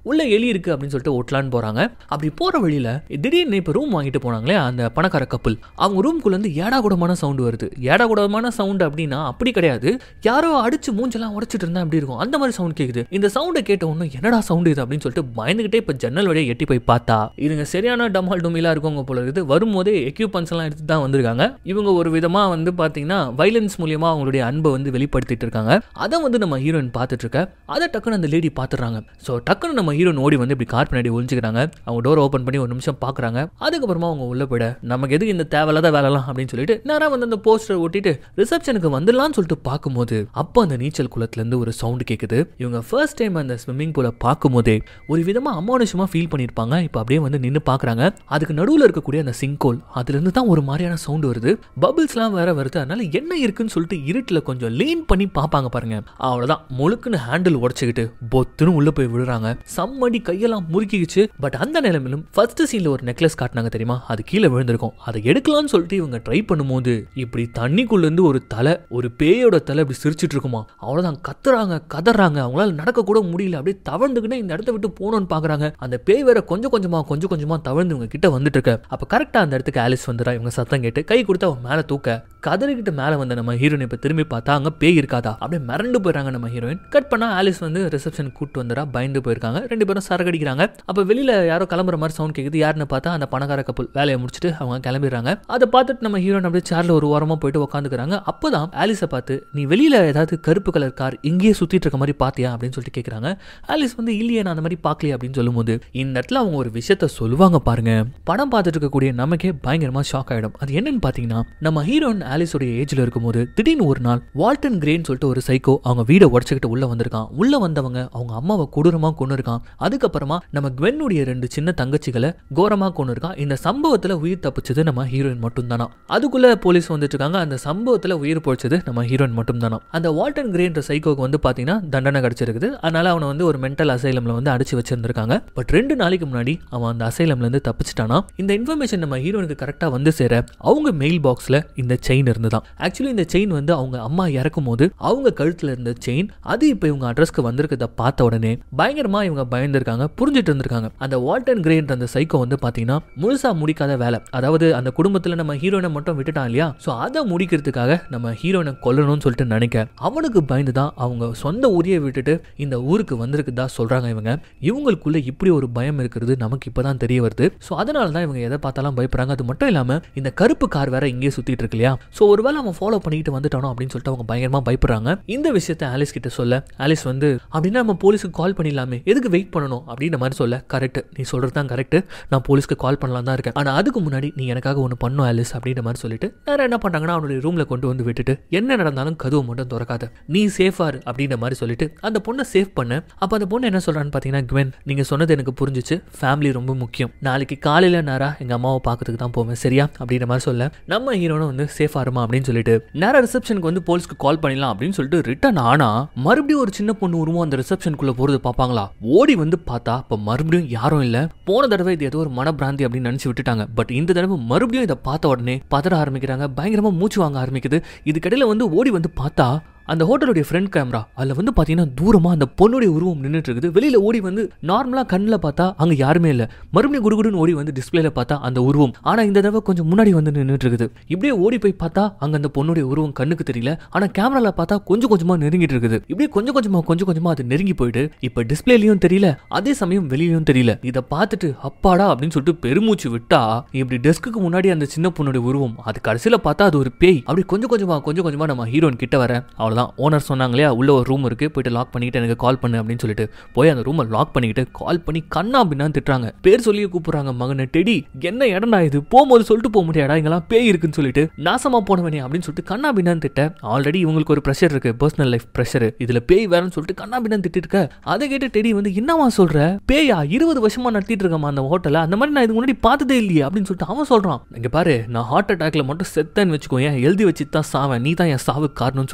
உள்ள எலி இருக்கு அப்படின்னு சொல்லிட்டு ஒட்டலான்னு போறாங்க அப்படி போற வழியில திடீர்னு இப்ப ரூம் வாங்கிட்டு போனாங்களே அந்த பணக்கார கப்பல் அவங்க ரூம்குள்ள இருந்து ஏடா கூடமான சவுண்ட் வருது ஏடா கூடமான சவுண்ட் அப்படின்னா அப்படி கிடையாது யாரோ அடிச்சு மூஞ்செல்லாம் உடைச்சிட்டு இருந்தா அப்படி இருக்கும் அந்த மாதிரி சவுண்ட் கேக்குது இந்த சவுண்டை கேட்ட உடனே என்னடா சவுண்ட் இது அப்படின்னு சொல்லிட்டு பயந்துகிட்டே இப்ப ஜன்னல் வழியா எட்டி போய் பார்த்தா இதுங்க சரியான டமால் டுமிலா இருக்கவங்க போல இருக்குது வரும்போதே எக்யூப்மெண்ட்ஸ் எல்லாம் எடுத்து தான் வந்திருக்காங்க இவங்க ஒரு விதமா வந்து பாத்தீங்கன்னா வைலன்ஸ் மூலியமா அவங்களுடைய அன்பை வந்து வெளிப்படுத்திட்டு இருக்காங்க அதை வந்து நம்ம ஹீரோயின் பார்த்துட்டு இருக்க அதை டக்குன்னு அந்த லேடி பார்த்துடுறாங்க ஸோ டக்குன்னு நம்ம ஹீரோயின் ஓடி வந்து இப்படி கார் பின்னாடி ஒழிச்சுக்கிறாங்க அவங்க டோர் ஓப்பன் பண்ணி ஒரு நிமிஷம் பார்க்குறாங்க அதுக்கப்புறமா அவங்க உள்ள போயிட நமக்கு எதுக்கு இந்த தேவையில்லாத வேலைலாம் அப்படின்னு சொல்லிட்டு நேராக வந்து அந்த போஸ்டர் ஒட்டிட்டு ரிசப்ஷனுக்கு வந்துடலாம்னு சொல்லிட்டு பார்க்கும்போது அப்போ அந்த நீச்சல் குளத்துலேருந்து ஒரு சவுண்டு கேட்குது இவங்க ஃபர்ஸ்ட் டைம் அந்த ஸ்விம்மிங் பூலை பார்க்கும்போதே ஒரு விதமாக அமானுஷமாக ஃபீல் பண்ணியிருப்பாங்க இப்போ அப்படியே வந்து நின்று பார்க்குறாங்க அதுக்கு நடுவில் இருக்கக்கூடிய அந்த சிங்கோல் அதுலேருந்து தான் ஒரு மாதிரியான சவுண்டு வருது பபிள்ஸ்லாம் வேற வருது அதனால என்ன இருக்குன்னு சொல்லிட்டு இருட்டில் கொஞ்சம் லீன் பண்ணி பார்ப்பாங்க பாருங்க அவ்வளோதான் முழுக்குன்னு ஹேண்டில் உடச்சிக்கிட்டு பொத்துன்னு உள்ள போய் விடுறாங்க சம்மடி கையெல்லாம் முறுக்கிக்கிச்சு பட் அந்த நிலைமையிலும் ஃபர்ஸ்ட் சீன்ல ஒரு நெக்லஸ் காட்டினாங்க தெரியுமா அது கீழே விழுந்திருக்கும் அதை எடுக்கலாம்னு சொல்லிட்டு இவங்க ட்ரை பண்ணும்போது இப்படி தண்ணிக்குள்ள இருந்து ஒரு தலை ஒரு பேயோட தலை இப்படி சிரிச்சிட்டு இருக்குமா அவ்வளோதான் கத்துறாங்க கதறாங்க அவங்களால நடக்க கூட முடியல அப்படியே தவழ்ந்துக்கிட்டே இந்த இடத்த விட்டு போகணும்னு பாக்குறாங்க அந்த பேய் வேற கொஞ்சம் கொஞ்சமா கொஞ்சம் கொஞ்சமா தவழ்ந்து இவங்க கிட்ட வந்துட்டு இருக்க அப்ப கரெக்டா அந்த இடத்துக்கு ஆலிஸ் வந்துடா இவங்க சத்தம் கேட்டு கை கொடுத்து அவன் மேல தூக்க கதறிக்கிட்டு மேல வந்த நம்ம ஹீரோயின் இப்ப திரும்பி பார்த்தா அங்க பேய் இருக்காதா அப்படியே மிரண்டு போயிடுறாங்க நம்ம ஹீரோயின் கட் பண்ணா ஆலிஸ் வந்து ரிசப்ஷன் கூட்டு வந்துடா பயந்து போயிருக்காங்க ரெண்டு பேரும் சரகடிக்கிறாங்க அப்ப வெளியில யாரோ கிளம்புற மாதிரி சவுண்ட் கேக்குது யாருன்னு பார்த்தா அந்த பணக்கார கப்பல் வேலையை முடிச்சுட்டு அவங்க கிளம்பிடுறாங்க அதை பார்த்துட்டு நம்ம ஹீரோயின் அப்படியே சேர்ல ஒரு ஓரமா போயிட்டு உட்காந்துக்கிறாங்க அப்பதான் ஆலிஸை பார்த்து நீ வெளியில ஏதாவது கருப்பு கலர் கார் இங்கேயே சுத்திட்டு இருக்க மாதிரி பாத்தியா அப்படின்னு சொல்லிட்டு கேக்குறாங்க ஆலிஸ் வந்து இல்லையே நான் அந்த மாதிரி பார்க்கலையே அப்படின்னு சொல்லும்போது இந்த இடத்துல அவங்க ஒரு விஷயத்த சொல்லுவாங்க பாருங்க படம் பார்த்துட்டு இருக்கக்கூடிய நமக்கே பயங்கரமா ஷாக் ஆயிடும் அது என்னன்னு பாத்தீங்கன்னா நம்ம ஹீரோயின் ஆலிஸோடைய ஏஜ்ல இருக்கும்போது திடீர்னு ஒரு நாள் வால்டன் கிரேன்னு சொல்லிட்டு ஒரு சைக்கோ அவங்க வீடை உடச்சுக்கிட்டு உள்ள வந்திருக்கான் உள்ள வந்தவங்க அவங்க அம்மாவை கொடூரமா கொண்டு இருக்கான் அதுக்கப்புறமா நம்ம குவென்னுடைய ரெண்டு சின்ன தங்கச்சிகளை கோரமா கொண்டு இருக்கான் இந்த சம்பவத்துல உயிர் தப்பிச்சது நம்ம ஹீரோயின் மட்டும் தானா அதுக்குள்ள போலீஸ் வந்துட்டு இருக்காங்க அந்த சம்பவத்துல உயிர் போச்சது நம்ம ஹீரோயின் மட்டும் தானா அந்த வால்டன் கிரேன்ற சைக்கோக்கு வந்து பாத்தீங்கன்னா தண்டனை கிடைச்சிருக்குது அதனால அவனை வந்து ஒரு மென்டல் அசைலம்ல வந்து அடிச்சு வச்சிருந்திருக்காங்க பட் ரெண்டு நாளைக்கு முன்னாடி அவன் அந்த அசைலம்ல இருந்து தப்பிச்சிட்டானா இந்த இன்ஃபர்மேஷன் நம்ம ஹீரோனுக்கு கரெக்டா வந்து சேர அவங்க மெயில் பாக்ஸ்ல இந்த செயின் இருந்துதான் ஆக்சுவலி இந்த செயின் வந்து அவங்க அம்மா இறக்கும் போது அவங்க கழுத்துல இருந்த செயின் அது இப்போ இவங்க அட்ரஸ்க்கு வந்திருக்கத பார்த்த உடனே பயங்கரமா இவங்க பயந்துருக்காங்க புரிஞ்சுட்டு இருந்திருக்காங்க அந்த வால்டன் கிரேன்ற அந்த சைக்கோ வந்து பாத்தீங்கன்னா முழுசா முடிக்காத வேலை அதாவது அந்த குடும்பத்துல நம்ம ஹீரோனை மட்டும் விட்டுட்டான் இல்லையா ஸோ அதை முடிக்கிறதுக்காக நம்ம ஹீரோனை கொல்லணும்னு சொல்லிட்டு நினைக்க அவனுக்கு பயந்து தான் அவங்க சொந்த ஊரையே விட்டுட்டு இந்த ஊருக்கு வந்திருக்குதா சொல்றாங்க இவங்க இவங்களுக்குள்ள இப்படி ஒரு பயம் இருக்கிறது நமக்கு இப்பதான் தெரிய வருது ஸோ அதனால தான் இவங்க எதை பார்த்தாலும் பயப்படுறாங்க அது மட்டும் இல்லாம இந்த கருப்பு கார் வேற இங்கேயே சுத்திட்டு இருக்கு இல்லையா ஸோ ஒருவேளை அவன் ஃபாலோ பண்ணிட்டு வந்துட்டானோ அப்படின்னு சொல்லிட்டு அவங்க பயங்கரமா பயப்படுறாங்க இந்த விஷயத்தை ஆலிஸ் கிட்ட சொல்ல ஆலிஸ் வந்து அப்படின்னா நம்ம போலீஸுக்கு கால் பண்ணிடலாமே எதுக்கு வெயிட் பண்ணணும் அப்படின்ற மாதிரி சொல்ல கரெக்ட் நீ சொல்றது தான் கரெக்ட் நான் போலீஸ்க்கு கால் பண்ணலாம் தான் இருக்கேன் ஆனா அதுக்கு முன்னாடி நீ எனக்காக ஒன்று பண்ணும் ஆலிஸ் அப்படின்ற மாதிரி சொல்லிட்டு வேற என்ன பண்றாங்கன்னா அவனுடைய ரூம்ல கொண்டு வந்து விட்டுட்டு என்ன நடந்தாலும் கதவு மட்டும் திறக்காத நீ சேஃபா இரு அப்படின்ற மாதிரி சொல்லிட்டு அந்த பொண்ணை சேஃப் பண்ண அப்ப அந்த பொண்ணு என்ன சொல்றான்னு பாத்தீங்கன்னா குவென் நீங்க சொன்னது எனக்கு புரிஞ்சுச்சு ஃபேமிலி ரொம்ப முக்கியம் நாளைக்கு காலையில நேரா எங்க அம்மாவை பார்க்கறதுக்கு தான் போவேன் சரியா அப்படின்ற மாதிரி சொல்ல நம்ம ஹீரோனும் வந்து சேஃபா இருமா அப்படின்னு சொல்லிட்டு நேரா ரிசப்ஷனுக்கு வந்து போலீஸ்க்கு கால் பண்ணிடலாம் அப்படின்னு சொல்லிட்டு ரிட்டர்ன் ஆனா மறுபடியும் ஒரு சின்ன பொண்ணு உருவம் அந்த ரிசப்ஷனுக்குள்ள போறது பார்ப்பாங்களா ஓடி வந்து பார்த்தா அப்ப மறுபடியும் யாரும் இல்ல போன தடவை இது ஏதோ ஒரு மனப்பிராந்தி அப்படின்னு நினைச்சு விட்டுட்டாங்க பட் இந்த தடவை மறுபடியும் இதை பார்த்த உடனே பதற ஆரம்பிக்கிறாங்க பயங்கரமா மூச்சு வாங்க ஆரம்பிக்குது இதுக்கடையில வந்து ஓடி வந்து பார்த்தா அந்த ஹோட்டலுடைய ஃப்ரண்ட் கேமரா அதில் வந்து பார்த்தீங்கன்னா தூரமாக அந்த பொண்ணுடைய உருவம் நின்றுட்டு இருக்குது வெளியில் ஓடி வந்து நார்மலாக கண்ணில் பார்த்தா அங்கே யாருமே இல்லை மறுபடியும் குடுகுடுன்னு ஓடி வந்து டிஸ்பிளேல பார்த்தா அந்த உருவம் ஆனால் இந்த தடவை கொஞ்சம் முன்னாடி வந்து நின்றுட்டு இருக்குது இப்படியே ஓடி போய் பார்த்தா அங்கே அந்த பொண்ணுடைய உருவம் கண்ணுக்கு தெரியல ஆனால் கேமராவில் பார்த்தா கொஞ்சம் கொஞ்சமாக நெருங்கிட்டு இருக்குது இப்படியே கொஞ்சம் கொஞ்சமாக கொஞ்சம் கொஞ்சமாக அது நெருங்கி போயிட்டு இப்போ டிஸ்பிளேலையும் தெரியல அதே சமயம் வெளியிலையும் தெரியல இதை பார்த்துட்டு அப்பாடா அப்படின்னு சொல்லிட்டு பெருமூச்சு விட்டா இப்படி டெஸ்க்குக்கு முன்னாடி அந்த சின்ன பொண்ணுடைய உருவம் அது கடைசியில் பார்த்தா அது ஒரு பேய் அப்படி கொஞ்சம் கொஞ்சமாக கொஞ்சம் கொஞ்சமாக நம்ம ஹீரோயின் கிட்ட வர அவ்வளோ அவ்வளோதான் ஓனர் சொன்னாங்க இல்லையா உள்ள ஒரு ரூம் இருக்கு போயிட்டு லாக் பண்ணிட்டு எனக்கு கால் பண்ணு அப்படின்னு சொல்லிட்டு போய் அந்த ரூமை லாக் பண்ணிக்கிட்டு கால் பண்ணி கண்ணா அப்படின்னு திட்டுறாங்க பேர் சொல்லி கூப்பிடுறாங்க மகனை டெடி என்ன இடம்டா இது போகும்போது சொல்லிட்டு போக முடியாடா இங்கெல்லாம் பேய் இருக்குன்னு சொல்லிட்டு நாசமா போனவனே அப்படின்னு சொல்லிட்டு கண்ணா பின்னான்னு திட்ட ஆல்ரெடி இவங்களுக்கு ஒரு ப்ரெஷர் இருக்கு பர்சனல் லைஃப் ப்ரெஷர் இதுல பேய் வேறன்னு சொல்லிட்டு கண்ணா பின்னான்னு திட்டு இருக்க அதை கேட்டு டெடி வந்து என்னவா சொல்ற பேயா இருபது வருஷமா நடத்திட்டு இருக்கமா அந்த ஹோட்டல அந்த மாதிரி நான் இதுக்கு முன்னாடி பார்த்ததே இல்லையே அப்படின்னு சொல்லிட்டு அவன் சொல்றான் இங்க பாரு நான் ஹார்ட் அட்டாக்ல மட்டும் செத்தேன்னு வச்சுக்கோ ஏன் எழுதி வச்சு தான் சாவேன் நீ தான் என் சாவுக்கு காரணம்னு சொல்லிட்டு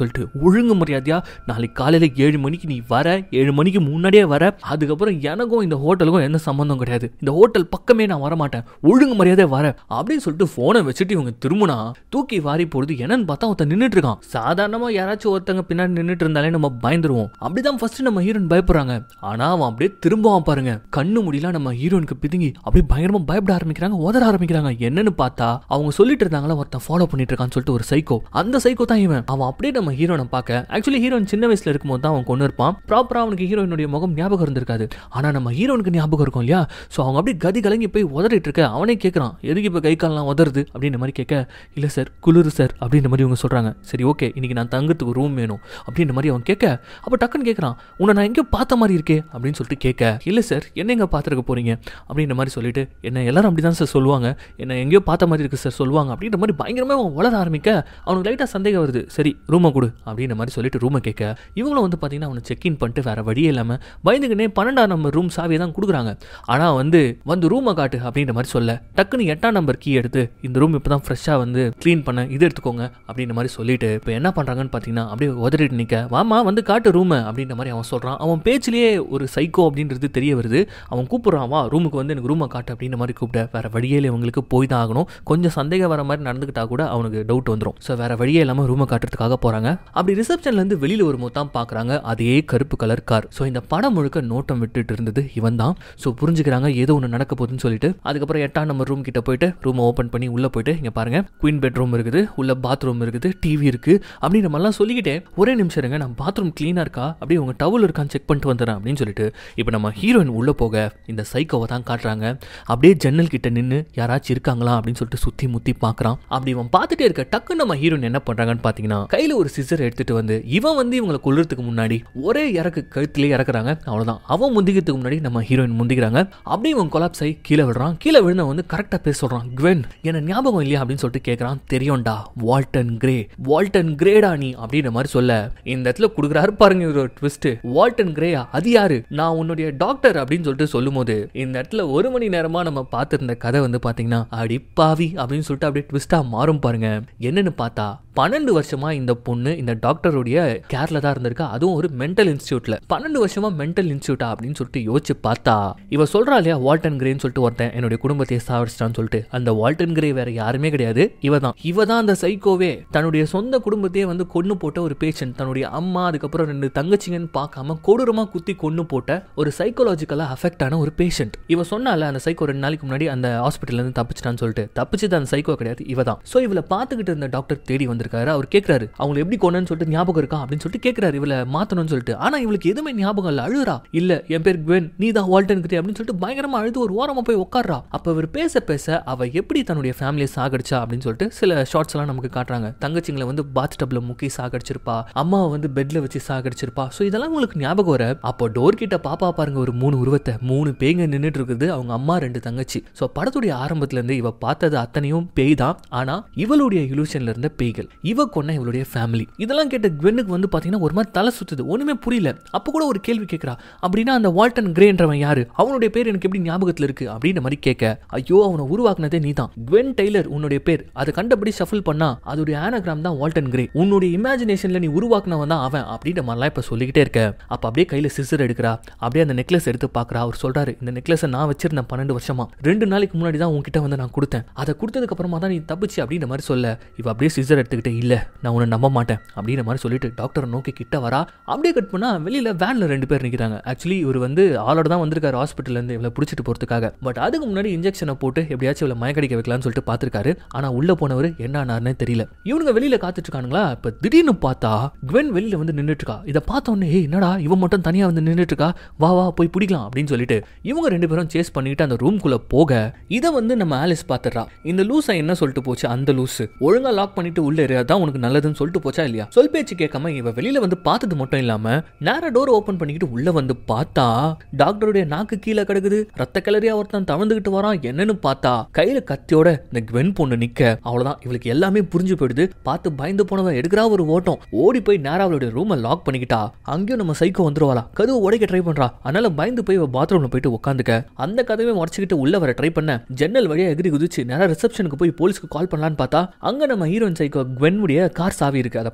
ஒழுங்கு மரியாதையா நாளைக்கு காலையில ஏழு மணிக்கு நீ வர ஏழு மணிக்கு முன்னாடியே வர அதுக்கப்புறம் எனக்கும் இந்த ஹோட்டலுக்கும் எந்த சம்மந்தம் கிடையாது இந்த ஹோட்டல் பக்கமே நான் வர மாட்டேன் ஒழுங்கு மரியாதை வர அப்படின்னு சொல்லிட்டு போனை வச்சுட்டு இவங்க திரும்பினா தூக்கி வாரி போடுது என்னன்னு பார்த்தா ஒருத்தன் நின்றுட்டு இருக்கான் சாதாரணமா யாராச்சும் ஒருத்தங்க பின்னாடி நின்றுட்டு இருந்தாலே நம்ம பயந்துருவோம் அப்படிதான் ஃபர்ஸ்ட் நம்ம ஹீரோயின் பயப்படுறாங்க ஆனா அவன் அப்படியே திரும்பவும் பாருங்க கண்ணு முடியல நம்ம ஹீரோயினுக்கு பிதுங்கி அப்படியே பயங்கரமா பயப்பட ஆரம்பிக்கிறாங்க உதற ஆரம்பிக்கிறாங்க என்னன்னு பார்த்தா அவங்க சொல்லிட்டு இருந்தாங்களா ஒருத்தன் ஃபாலோ பண்ணிட்டு இருக்கான்னு சொல்லிட்டு ஒரு சைக்கோ அந்த சைக்கோ தான் இவன் அவன் அப்படியே நம்ம ஹீரோனை பார்க்க ஆக்சுவலி ஹீரோயின் சின்ன வயசுல இருக்கும்போது தான் அவன் கொண்டு இருப்பான் ப்ராப்பரா அவனுக்கு ஹீரோயினுடைய முகம் ஞாபகம் இருந்திருக்காது ஆனா நம்ம ஹீரோனுக்கு ஞாபகம் இருக்கும் இல்லையா ஸோ அவங்க அப்படியே கதி கலங்கி போய் உதறிட்டு இருக்க அவனே கேட்கறான் எதுக்கு இப்போ கை கால்லாம் உதறுது அப்படின்ற மாதிரி கேட்க இல்லை சார் குளிர் சார் அப்படின்ற மாதிரி இவங்க சொல்றாங்க சரி ஓகே இன்னைக்கு நான் தங்குறதுக்கு ரூம் வேணும் அப்படின்ற மாதிரி அவன் கேட்க அப்போ டக்குன்னு கேட்கறான் உன்னை நான் எங்கேயோ பார்த்த மாதிரி இருக்கே அப்படின்னு சொல்லிட்டு கேட்க இல்லை சார் என்ன எங்க பார்த்துருக்க போறீங்க அப்படின்ற மாதிரி சொல்லிட்டு என்ன எல்லாரும் அப்படி தான் சார் சொல்லுவாங்க என்ன எங்கேயோ பார்த்த மாதிரி இருக்கு சார் சொல்லுவாங்க அப்படின்ற மாதிரி பயங்கரமாக அவன் வளர ஆரம்பிக்க அவனுக்கு லைட்டாக சந்தேகம் வருது சரி ரூமை கொடு அப்படின்ற மாதிரி சொல்லிட்டு ரூமை கேட்க இவங்களும் வந்து பார்த்தீங்கன்னா அவனை செக் இன் பண்ணிட்டு வேற வழியே இல்லாமல் பயந்துக்கினே பன்னெண்டாம் நம்பர் ரூம் சாவியை தான் கொடுக்குறாங்க ஆனால் வந்து வந்து ரூமை காட்டு அப்படின்ற மாதிரி சொல்ல டக்குன்னு எட்டாம் நம்பர் கீ எடுத்து இந்த ரூம் இப்போ தான் ஃப்ரெஷ்ஷாக வந்து க்ளீன் பண்ண இது எடுத்துக்கோங்க அப்படின்ற மாதிரி சொல்லிட்டு இப்போ என்ன பண்ணுறாங்கன்னு பார்த்தீங்கன்னா அப்படியே உதறிட்டு நிற்க வாமா வந்து காட்டு ரூமை அப்படின்ற மாதிரி அவன் சொல்கிறான் அவன் பேச்சிலேயே ஒரு சைக்கோ அப்படின்றது தெரிய வருது அவன் கூப்பிட்றான் வா ரூமுக்கு வந்து எனக்கு ரூமை காட்டு அப்படின்ற மாதிரி கூப்பிட வேற வழியே இல்லை இவங்களுக்கு போய் தான் ஆகணும் கொஞ்சம் சந்தேகம் வர மாதிரி நடந்துக்கிட்டா கூட அவனுக்கு டவுட் வந்துடும் ஸோ வேற வழியே இல்லாமல் ரூமை காட்டுறதுக்காக போகிறாங்க அப்படி ரிசப்ஷன்லேருந்து வெளியில் வரும்போது தான் பார்க்குறாங்க அதே கருப்பு கலர் கார் ஸோ இந்த படம் முழுக்க நோட்டம் விட்டுட்டு இருந்தது இவன் தான் ஸோ புரிஞ்சுக்கிறாங்க ஏதோ ஒன்று நடக்க போகுதுன்னு சொல்லிட்டு அதுக்கப்புறம் எட்டாம் நம்பர் ரூம் கிட்ட போயிட்டு ரூமை ஓப்பன் பண்ணி உள்ளே போயிட்டு இங்கே பாருங்க குயின் பெட்ரூம் இருக்குது உள்ள பாத்ரூம் இருக்குது டிவி இருக்கு அப்படின்ற மாதிரிலாம் சொல்லிக்கிட்டே ஒரே நிமிஷம் இருங்க நான் பாத்ரூம் க்ளீனாக இருக்கா அப்படியே உங்க டவுல் இருக்கான்னு செக் பண்ணிட்டு வந்துடுறேன் அப்படின்னு சொல்லிட்டு இப்போ நம்ம ஹீரோயின் உள்ளே போக இந்த சைக்கோவை தான் காட்டுறாங்க அப்படியே ஜன்னல் கிட்ட நின்று யாராச்சும் இருக்காங்களா அப்படின்னு சொல்லிட்டு சுற்றி முத்தி பார்க்குறான் அப்படி இவன் பார்த்துட்டே இருக்க டக்கு நம்ம ஹீரோயின் என்ன பண்ணுறாங்கன்னு பார்த்தீங்கன்னா கையில் ஒரு சிசர் எடுத்துட்டு வந்து இவன் வந்து இவங்களை கொல்றதுக்கு முன்னாடி ஒரே இறக்கு கழுத்திலே இறக்குறாங்க அவ்வளோதான் அவன் முந்திக்கிறதுக்கு முன்னாடி நம்ம ஹீரோயின் முந்திக்கிறாங்க அப்படியே இவன் கொலாப்ஸ் ஆகி கீழே விடுறான் கீழே விழுந்த வந்து கரெக்டாக பேச சொல்கிறான் குவென் என்ன ஞாபகம் இல்லையா அப்படின்னு சொல்லிட்டு கேட்குறான் தெரியும்டா வால்டன் கிரே வால்டன் கிரேடா நீ அப்படின்ற மாதிரி சொல்ல இந்த இடத்துல கொடுக்குறாரு பாருங்க ஒரு ட்விஸ்ட் வால்டன் கிரேயா அது யாரு நான் உன்னுடைய டாக்டர் அப்படின்னு சொல்லிட்டு சொல்லும்போது இந்த இடத்துல ஒரு மணி நேரமா நம்ம பார்த்திருந்த கதை வந்து பாத்தீங்கன்னா அடி பாவி அப்படின்னு சொல்லிட்டு அப்படியே ட்விஸ்டா மாறும் பாருங்க என்னன்னு பார்த்தா பன்னெண்டு வருஷமா இந்த பொண்ணு இந்த டாக்டருடைய கேர்ல தான் இருந்திருக்கா அதுவும் ஒரு மென்டல் இன்ஸ்டியூட்ல பன்னெண்டு வருஷமா மென்டல் இன்ஸ்டியூட்டா அப்படின்னு சொல்லிட்டு யோசிச்சு பார்த்தா இவ சொல்றா இல்லையா வால்டன் கிரேன்னு சொல்லிட்டு ஒருத்தன் என்னுடைய குடும்பத்தை சாவடிச்சிட்டான்னு சொல்லிட்டு அந்த வால்டன் கிரே வேற யாருமே கிடையாது இவ தான் இவ தான் அந்த சைக்கோவே தன்னுடைய சொந்த குடும்பத்தையே வந்து கொன்னு போட்ட ஒரு பேஷண்ட் தன்னுடைய அம்மா அதுக்கப்புறம் ரெண்டு தங்கச்சிங்கன்னு பார்க்காம கொடூரமா குத்தி கொன்னு போட்ட ஒரு சைக்கோலாஜிக்கலா அஃபெக்ட் ஆன ஒரு பேஷண்ட் இவ சொன்னால அந்த சைக்கோ ரெண்டு நாளைக்கு முன்னாடி அந்த ஹாஸ்பிட்டல்ல இருந்து தப்பிச்சிட்டான்னு சொல்லிட்டு தப்பிச்சது அந்த சைக்கோ கிடையாது இவ தான் ஸோ இவளை பார்த்துக்கிட்டு இருந்த டாக்டர் தேடி வந்திருக்காரு அவர் கேட்கிறாரு அவங்க எப்படி கொண்டன்னு சொல்லிட்டு ஞாபகம் இருக்கா அப்படின்னு சொல்லிட்டு கேட்கிறாரு இவளை மாத்தணும்னு சொல்லிட்டு ஆனா இவளுக்கு எதுவுமே ஞாபகம் இல்லை அழுறா இல்ல என் பேர் குவென் நீ தான் வால்டன் கிட்டே அப்படின்னு சொல்லிட்டு பயங்கரமா அழுது ஒரு ஓரமா போய் உட்கார்றா அப்ப இவர் பேச பேச அவ எப்படி தன்னுடைய ஃபேமிலியை சாகடிச்சா அப்படின்னு சொல்லிட்டு சில ஷார்ட்ஸ் எல்லாம் நமக்கு காட்டுறாங்க தங்கச்சிங்களை வந்து பாத் டப்ல முக்கி சாகடிச்சிருப்பா அம்மாவை வந்து பெட்ல வச்சு சாகடிச்சிருப்பா ஸோ இதெல்லாம் உங்களுக்கு ஞாபகம் வர அப்போ டோர் கிட்ட பாப்பா பாருங்க ஒரு மூணு உருவத்தை மூணு பேய்ங்க நின்றுட்டு இருக்குது அவங்க அம்மா ரெண்டு தங்கச்சி ஸோ படத்துடைய ஆரம்பத்துல இருந்து இவ பார்த்தது அத்தனையும் பேய் தான் ஆனா இவளுடைய இலூஷன்ல இருந்த பேய்கள் இவ கொன்ன இவளுடைய ஃபேமிலி இதெல்லாம் கேட்ட குவெனுக்கு வந்து பாத்தீங்கன்னா ஒரு மாதிரி தலை சுத்துது ஒண்ணுமே புரியல அப்போ கூட ஒரு கேள்வி கேட்கிறா அப்படின்னா அந்த வால்டன் கிரேன்றவன் யாரு அவனுடைய பேர் எனக்கு எப்படி ஞாபகத்துல இருக்கு அப்படின்ற மாதிரி கேட்க ஐயோ அவனை உருவாக்குனதே நீ தான் குவென் டெய்லர் உன்னுடைய பேர் அதை கண்டபடி ஷஃபில் பண்ணா அதோடைய ஆனகிராம் தான் வால்டன் கிரே உன்னுடைய இமேஜினேஷன்ல நீ உருவாக்குனவன் தான் அவன் அப்படின்ற மாதிரிலாம் இப்ப சொல்லிக்கிட்டே இருக்க அப்ப அப்படியே கையில சிசர் எடுக்கிறா அப்படியே அந்த நெக்லஸ் எடுத்து பாக்குறா அவர் சொல்றாரு இந்த நெக்லஸை நான் வச்சிருந்தேன் பன்னெண்டு வருஷமா ரெண்டு நாளைக்கு முன்னாடி தான் உன்கிட்ட வந்து நான் கொடுத்தேன் அதை கொடுத்ததுக்கு அப்புறமா தான் நீ தப்பிச்சு அப்படின்ற மாதிரி சொல்ல இவ அப்படியே சிசர் எடுத்துக்கிட்டு இல்ல நான் உன்னை நம்ப மாட்டேன் அப்படின்ற மாதிரி சொல்லிட்டு டாக்டரை நோக்கி கிட்ட வரா அப்படியே கட் பண்ணா வெளியில வேன்ல ரெண்டு பேர் நிக்கிறாங்க ஆக்சுவலி இவர் வந்து ஆளோட தான் வந்திருக்காரு ஹாஸ்பிட்டல்ல இருந்து இவளை பிடிச்சிட்டு போறதுக்காக பட் அதுக்கு முன்னாடி இன்ஜெக்ஷனை போட்டு எப்படியாச்சும் இவளை மயக்கடிக்க வைக்கலாம்னு சொல்லிட்டு பார்த்திருக்காரு ஆனா உள்ள போனவர் என்ன ஆனார்னே தெரியல இவனுங்க வெளியில காத்துட்டு இருக்கானுங்களா இப்ப திடீர்னு பார்த்தா குவென் வெளியில வந்து நின்னுட்டு இருக்கா இதை பார்த்த உடனே ஏய் என்னடா இவன் மட்டும் தனியா வந்து நின்னுட்டு இருக்கா வா வா போய் பிடிக்கலாம் அப்படின்னு சொல்லிட்டு இவங்க ரெண்டு பேரும் சேஸ் பண்ணிட்டு அந்த ரூம்குள்ள போக இதை வந்து நம்ம ஆலிஸ் பார்த்துடுறா இந்த லூஸை என்ன சொல்லிட்டு போச்சு அந்த லூஸ் ஒழுங்கா லாக் பண்ணிட்டு உள்ள இரு அதான் உனக்கு நல்லதுன்னு சொல்லிட்டு போச்சா இல்லையா சொல் பேச்சு கேட்காம இவ வெளியில வந்து பார்த்தது மட்டும் இல்லாம நேர டோர் ஓபன் பண்ணிக்கிட்டு உள்ள வந்து பார்த்தா டாக்டருடைய நாக்கு கீழே கிடக்குது ரத்த கிளறியா ஒருத்தன் தவழ்ந்துகிட்டு வரான் என்னன்னு பார்த்தா கையில கத்தியோட இந்த குவென் பொண்ணு நிக்க அவ்வளவுதான் இவளுக்கு எல்லாமே புரிஞ்சு போயிடுது பார்த்து பயந்து போனவன் எடுக்கிறா ஒரு ஓட்டம் ஓடி போய் நேரா அவளுடைய ரூமை லாக் பண்ணிக்கிட்டா அங்கேயும் நம்ம சைக்கோ வந்துருவாளா கதவு உடைக்க ட்ரை பண்றா அதனால பயந்து போய் பாத்ரூம்ல போயிட்டு உட்காந்துக்க அந்த கதவை உடச்சிக்கிட்டு உள்ள வர ட்ரை பண்ண ஜன்னல் வழியா எகிரி குதிச்சு நேரா ரிசப்ஷனுக்கு போய் போலீஸ்க்கு கால் பண்ணலான்னு பார்த்தா அங்க நம்ம ஹீரோயின் சைக்கோ குவென்வுடைய கார் சாவி இருக்கு அதை பார்த்த உடனே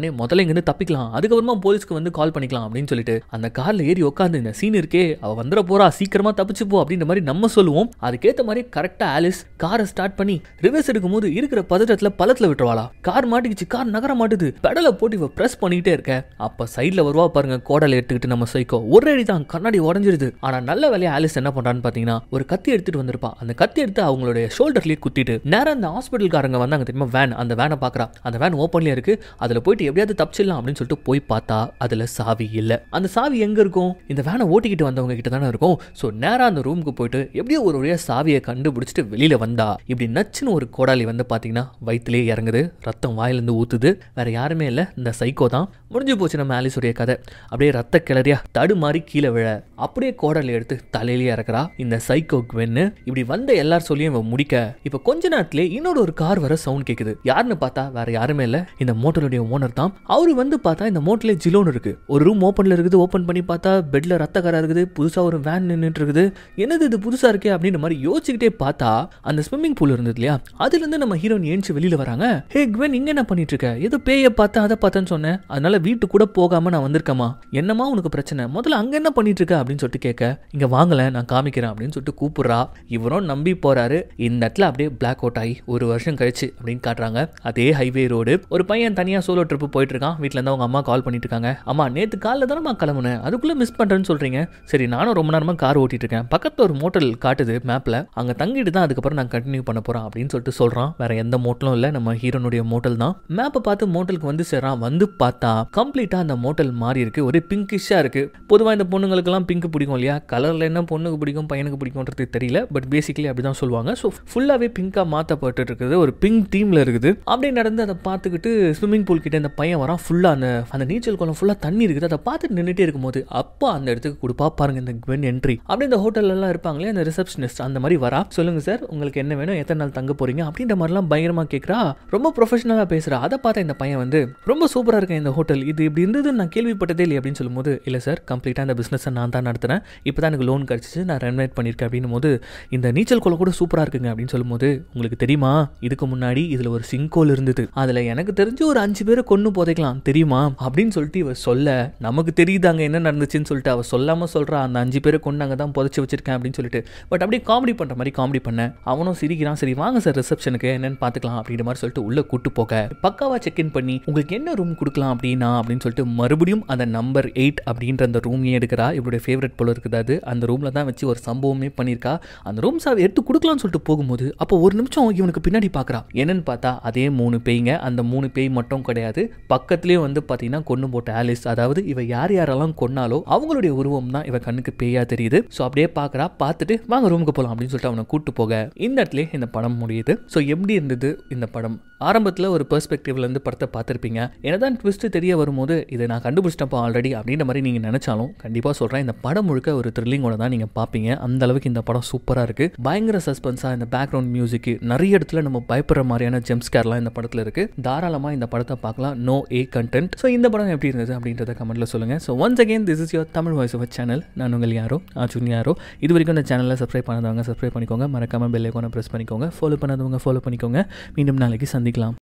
முதல்ல இங்கேருந்து தப்பிக்கலாம் அதுக்கப்புறமா போலீஸ்க்கு வந்து கால் பண்ணிக்கலாம் அப்படின்னு சொல்லிட்டு அந்த கார்ல ஏறி உட்காந்து இந்த சீன் இருக்கே அவ வந்துட போறா சீக்கிரமா தப்பிச்சு போ அப்படின்ற மாதிரி நம்ம சொல்லுவோம் அதுக்கேற்ற மாதிரி கரெக்டா ஆலிஸ் காரை ஸ்டார்ட் பண்ணி ரிவர்ஸ் எடுக்கும் போது இருக்கிற பதட்டத்துல பள்ளத்துல விட்டுருவாளா கார் மாட்டிக்கிச்சு கார் நகர மாட்டுது பெடலை போட்டு இவ பிரஸ் பண்ணிட்டே இருக்க அப்ப சைட்ல வருவா பாருங்க கோடலை எடுத்துக்கிட்டு நம்ம சைக்கோ ஒரு அடி தான் கண்ணாடி உடஞ்சிருது ஆனா நல்ல வேலையா ஆலிஸ் என்ன பண்றான்னு பாத்தீங்கன்னா ஒரு கத்தி எடுத்துட்டு வந்திருப்பா அந்த கத்தி எடுத்து அவங்களுடைய ஷோல்டர்லயே குத்திட்டு நேரா அந்த ஹாஸ்பிட்டல்காரங்க வந்தாங்க தெரியுமா வேன் அந்த வேனை பாக்குறா அந்த வேன் ஓப்பன்லயே இருக்கு அதுல போயிட்டு எப்படியாவது தப்பிச்சிடலாம் அப்படின்னு சொல்லிட்டு போய் பார்த்தா அதுல சாவி இல்ல அந்த சாவி எங்க இருக்கும் இந்த வேனை ஓட்டிக்கிட்டு வந்தவங்க கிட்ட தானே இருக்கும் ஸோ நேரா அந்த ரூமுக்கு போயிட்டு எப்படியோ ஒரு வழியா சாவியை கண்டுபிடிச்சிட்டு வெளியில வந்தா இப்படி நச்சுன்னு ஒரு கோடாலி வந்து பாத்தீங்கன்னா வயிற்றுலேயே இறங்குது ரத்தம் வாயிலிருந்து ஊத்துது வேற யாருமே இல்லை இந்த சைக்கோ தான் முடிஞ்சு போச்சு நம்ம ஆலிஸுடைய கதை அப்படியே ரத்த கிளறியா தடுமாறி கீழே விழ அப்படியே கோடாலி எடுத்து தலையிலேயே இறக்குறா இந்த சைக்கோ குவென்னு இப்படி வந்த எல்லார் சொல்லியும் இவன் முடிக்க இப்போ கொஞ்ச நேரத்திலே இன்னொரு ஒரு கார் வர சவுண்ட் கேட்குது யாருன்னு பார்த்தா வேற யாருமே இல்லை இந்த மோட்டலுடைய ஓனர் தான் அவரு வந்து பார்த்தா இந்த மோட்டலே ஜிலோன் இருக்கு ஒரு ரூம் ஓப்பன்ல இருக்குது ஓப்பன் பண்ணி பார்த்தா பெட்ல ரத்த கரை இருக்குது புதுசா ஒரு வேன் நின்றுட்டு இருக்குது என்னது இது புதுசா இருக்கே அப்படின்ற மாதிரி யோசிச்சுக்கிட்டே பார்த்தா அந்த ஸ்விம்மிங் பூல் இருந்தது இல்லையா அதுல இருந்து நம்ம ஹீரோயின் ஏஞ்சி வெளியில வராங்க ஹே குவென் இங்க என்ன பண்ணிட்டு இருக்க ஏதோ பேயை பார்த்தா அதை பார்த்தேன்னு சொன்னேன் அதனால வீட்டு கூட போகாம நான் வந்திருக்கேமா என்னமா உனக்கு பிரச்சனை முதல்ல அங்க என்ன பண்ணிட்டு இருக்க அப்படின்னு சொல்லிட்டு கேட்க இங்க வாங்கல நான் காமிக்கிறேன் அப்படின்னு சொல்லிட்டு கூப்பிடுறா இவரும் நம்பி போறாரு இந்த இடத்துல அப்படியே பிளாக் அவுட் ஆகி ஒரு வருஷம் கழிச்சு அப்படின்னு காட்டுறாங்க அதே ஹைவே ரோடு ஒரு பையன் தனியா சோலோ ட்ரிப் போயிட்டு இருக்கான் வீட்ல இருந்து அவங்க அம்மா கால் பண்ணிட்டு இருக்காங்க அம்மா நேத்து காலைல தானே கிளம்புனேன் அதுக்குள்ள மிஸ் பண்றேன்னு சொல்றீங்க சரி நானும் ரொம்ப நேரமா கார் ஓட்டிட்டு இருக்கேன் பக்கத்துல ஒரு மோட்டல் காட்டுது மேப்ல அங்க தங்கிட்டு தான் அதுக்கப்புறம் நான் கண்டினியூ பண்ண போறேன் அப்படின்னு சொல்லிட்டு சொல்றான் வேற எந்த மோட்டலும் இல்ல நம்ம ஹீரோனுடைய மோட்டல் தான் மேப்பை பார்த்து மோட்டலுக்கு வந்து சேர்றான் வந்து பார்த்தா கம்ப்ளீட்டா அந்த மோட்டல் மாறி இருக்கு ஒரே பிங்கிஷா இருக்கு பொதுவா இந்த பொண்ணுங்களுக்கெல்லாம் பிங்க் பிடிக்கும் இல்லையா கலர்ல என்ன பொண்ணுக்கு பிடிக்கும் பையனுக்கு பிடிக்கும்ன்றது தெரியல பட் பேசிக்கலி அப்படிதான் சொல்லுவாங்க ஸோ ஃபுல்லாவே பிங்கா மாத்தப்பட்டு இருக்குது ஒரு பிங்க் டீம்ல இருக்குது அப்படியே நடந்து அதை பார்த்துக்கிட்டு ஸ்விம்மிங் பூல் கிட்ட இந்த பையன் வரான் ஃபுல்லா அந்த அந்த நீச்சல் குளம் ஃபுல்லா தண்ணி இருக்குது அதை பார்த்துட்டு நின்றுட்டே இருக்கும்போது அப்போ அந்த இடத்துக்கு கொடுப்பா பாருங்க இந்த குவென் என்ட்ரி அப்படியே இந்த ஹோட்டல்ல எல்லாம் இருப்பாங்களே அந்த ரிசப்ஷனிஸ்ட் அந்த மாதிரி வரா சொல்லுங்க சார் உங்களுக்கு என்ன வேணும் எத்தனை நாள் தங்க போறீங்க அப்படின்ற மாதிரிலாம் பயங்கரமா கேட்குறா ரொம்ப ப்ரொஃபஷனலாக பேசுறா அதை பார்த்த இந்த பையன் வந்து ரொம்ப சூப்பரா இருக்கேன் இந்த ஹோட்டல் இது இப்படி இருந்தது நான் கேள்விப்பட்டதே இல்லை அப்படின்னு சொல்லும்போது இல்லை சார் கம்ப்ளீட்டாக இந்த பிஸ்னஸை நான் தான் நடத்துறேன் இப்போ தான் எனக்கு லோன் கிடச்சிச்சு நான் ரெனோவேட் பண்ணியிருக்கேன் அப்படின்னும் போது இந்த நீச்சல் குளம் கூட சூப்பராக இருக்குங்க அப்படின்னு சொல்லும்போது உங்களுக்கு தெரியுமா இதுக்கு முன்னாடி இதில் ஒரு சிங்கோல் இருந்தது அதில் எனக்கு தெரிஞ்சு ஒரு அஞ்சு பேரை கொண்டு போதைக்கலாம் தெரியுமா அப்படின்னு சொல்லிட்டு இவ சொல்ல நமக்கு தெரியுது அங்கே என்ன நடந்துச்சுன்னு சொல்லிட்டு அவ சொல்லாமல் சொல்கிறா அந்த அஞ்சு பேரை கொண்டு அங்கே தான் புதைச்சி வச்சிருக்கேன் அப்படின்னு சொல்லிட்டு பட் அப்படியே காமெடி பண்ணுற மாதிரி காமெடி பண்ணேன் அவனும் சிரிக்கிறான் சரி வாங்க சார் ரிசப்ஷனுக்கு என்னன்னு பார்த்துக்கலாம் அப்படின்ற மாதிரி சொல்லிட்டு உள்ள கூட்டு போக பக்காவா செக் இன் பண்ணி உங்களுக்கு என்ன ரூம் கொடுக்கலாம் அப்படின்னா அப்படின்னு சொல்லிட்டு மறுபடியும் அந்த நம்பர் எயிட் அப்படின்ற அந்த ரூமையே எடுக்கிறா இவருடைய ஃபேவரட் போல இருக்குது அது அந்த ரூமில் தான் வச்சு ஒரு சம்பவமே பண்ணியிருக்கா அந்த ரூம் சாவி எடுத்து கொடுக்கலாம்னு சொல்லிட்டு போகும்போது அப்போ ஒரு நிமிஷம் இவனுக்கு பின்னாடி பார்க்குறா என்னன்னு பார்த்தா அதே மூணு பேய்ங்க அந்த மூணு பேய் மட்டும் கிடையாது பக்கத்துலேயே வந்து பார்த்தீங்கன்னா கொண்டு போட்ட ஆலிஸ் அதாவது இவ யார் யாரெல்லாம் கொன்னாலோ அவங்களுடைய உருவம் தான் இவ கண்ணுக்கு பேயா தெரியுது ஸோ அப்படியே பார்க்குறா பார்த்துட்டு வாங்க ரூமுக்கு போகலாம் அப்படின்னு சொல்லிட்டு அவனை கூட்டு போக இந்த இடத்துல இந்த படம் முடியுது ஸோ எப்படி இருந்தது இந்த படம் ஆரம்பத்தில் ஒரு பெர்ஸ்பெக்டிவ்ல இருந்து படத்தை பார்த்துருப்பீங்க என்னதான் ட்விஸ்ட் தெரிய வரும்போது இதை நான் கண்டுபிடிச்சிட்டப்போ ஆல்ரெடி அப்படின்ற மாதிரி நீங்கள் நினைச்சாலும் கண்டிப்பாக சொல்கிறேன் இந்த படம் முழுக்க ஒரு த்ரில்லிங்கோட தான் நீங்கள் பார்ப்பீங்க அந்த அளவுக்கு இந்த படம் சூப்பராக இருக்கு பயங்கர சஸ்பென்ஸாக இந்த பேக்ரவுண்ட் மியூசிக் நிறைய இடத்துல நம்ம பயப்படுற மாதிரியான ஜெம்ஸ்கேர்லாம் இந்த படத்தில் இருக்கு தாராளமாக இந்த படத்தை பார்க்கலாம் நோ ஏ கண்டென்ட் ஸோ இந்த படம் எப்படி இருந்தது அப்படின்றத கமெண்ட்ல சொல்லுங்க so once again this is your Tamil voice off channel நான் உங்கள் யாரோ அர்ஜுன் யாரோ இது வரைக்கும் இந்த சேனலில் சப்ஸ்கிரைப் பண்ணாதவங்க சப்ஸ்கிரைப் பண்ணிக்கோங்க மறக்காம பெல் ஐக்கானை ப்ரெஸ் பண்ணிக்கோங்க ஃபாலோ பண்ணாதவங்க ஃபாலோ பண்ணிக்கோங்க மீண்டும் நாளைக்கு சந்திக்கலாம்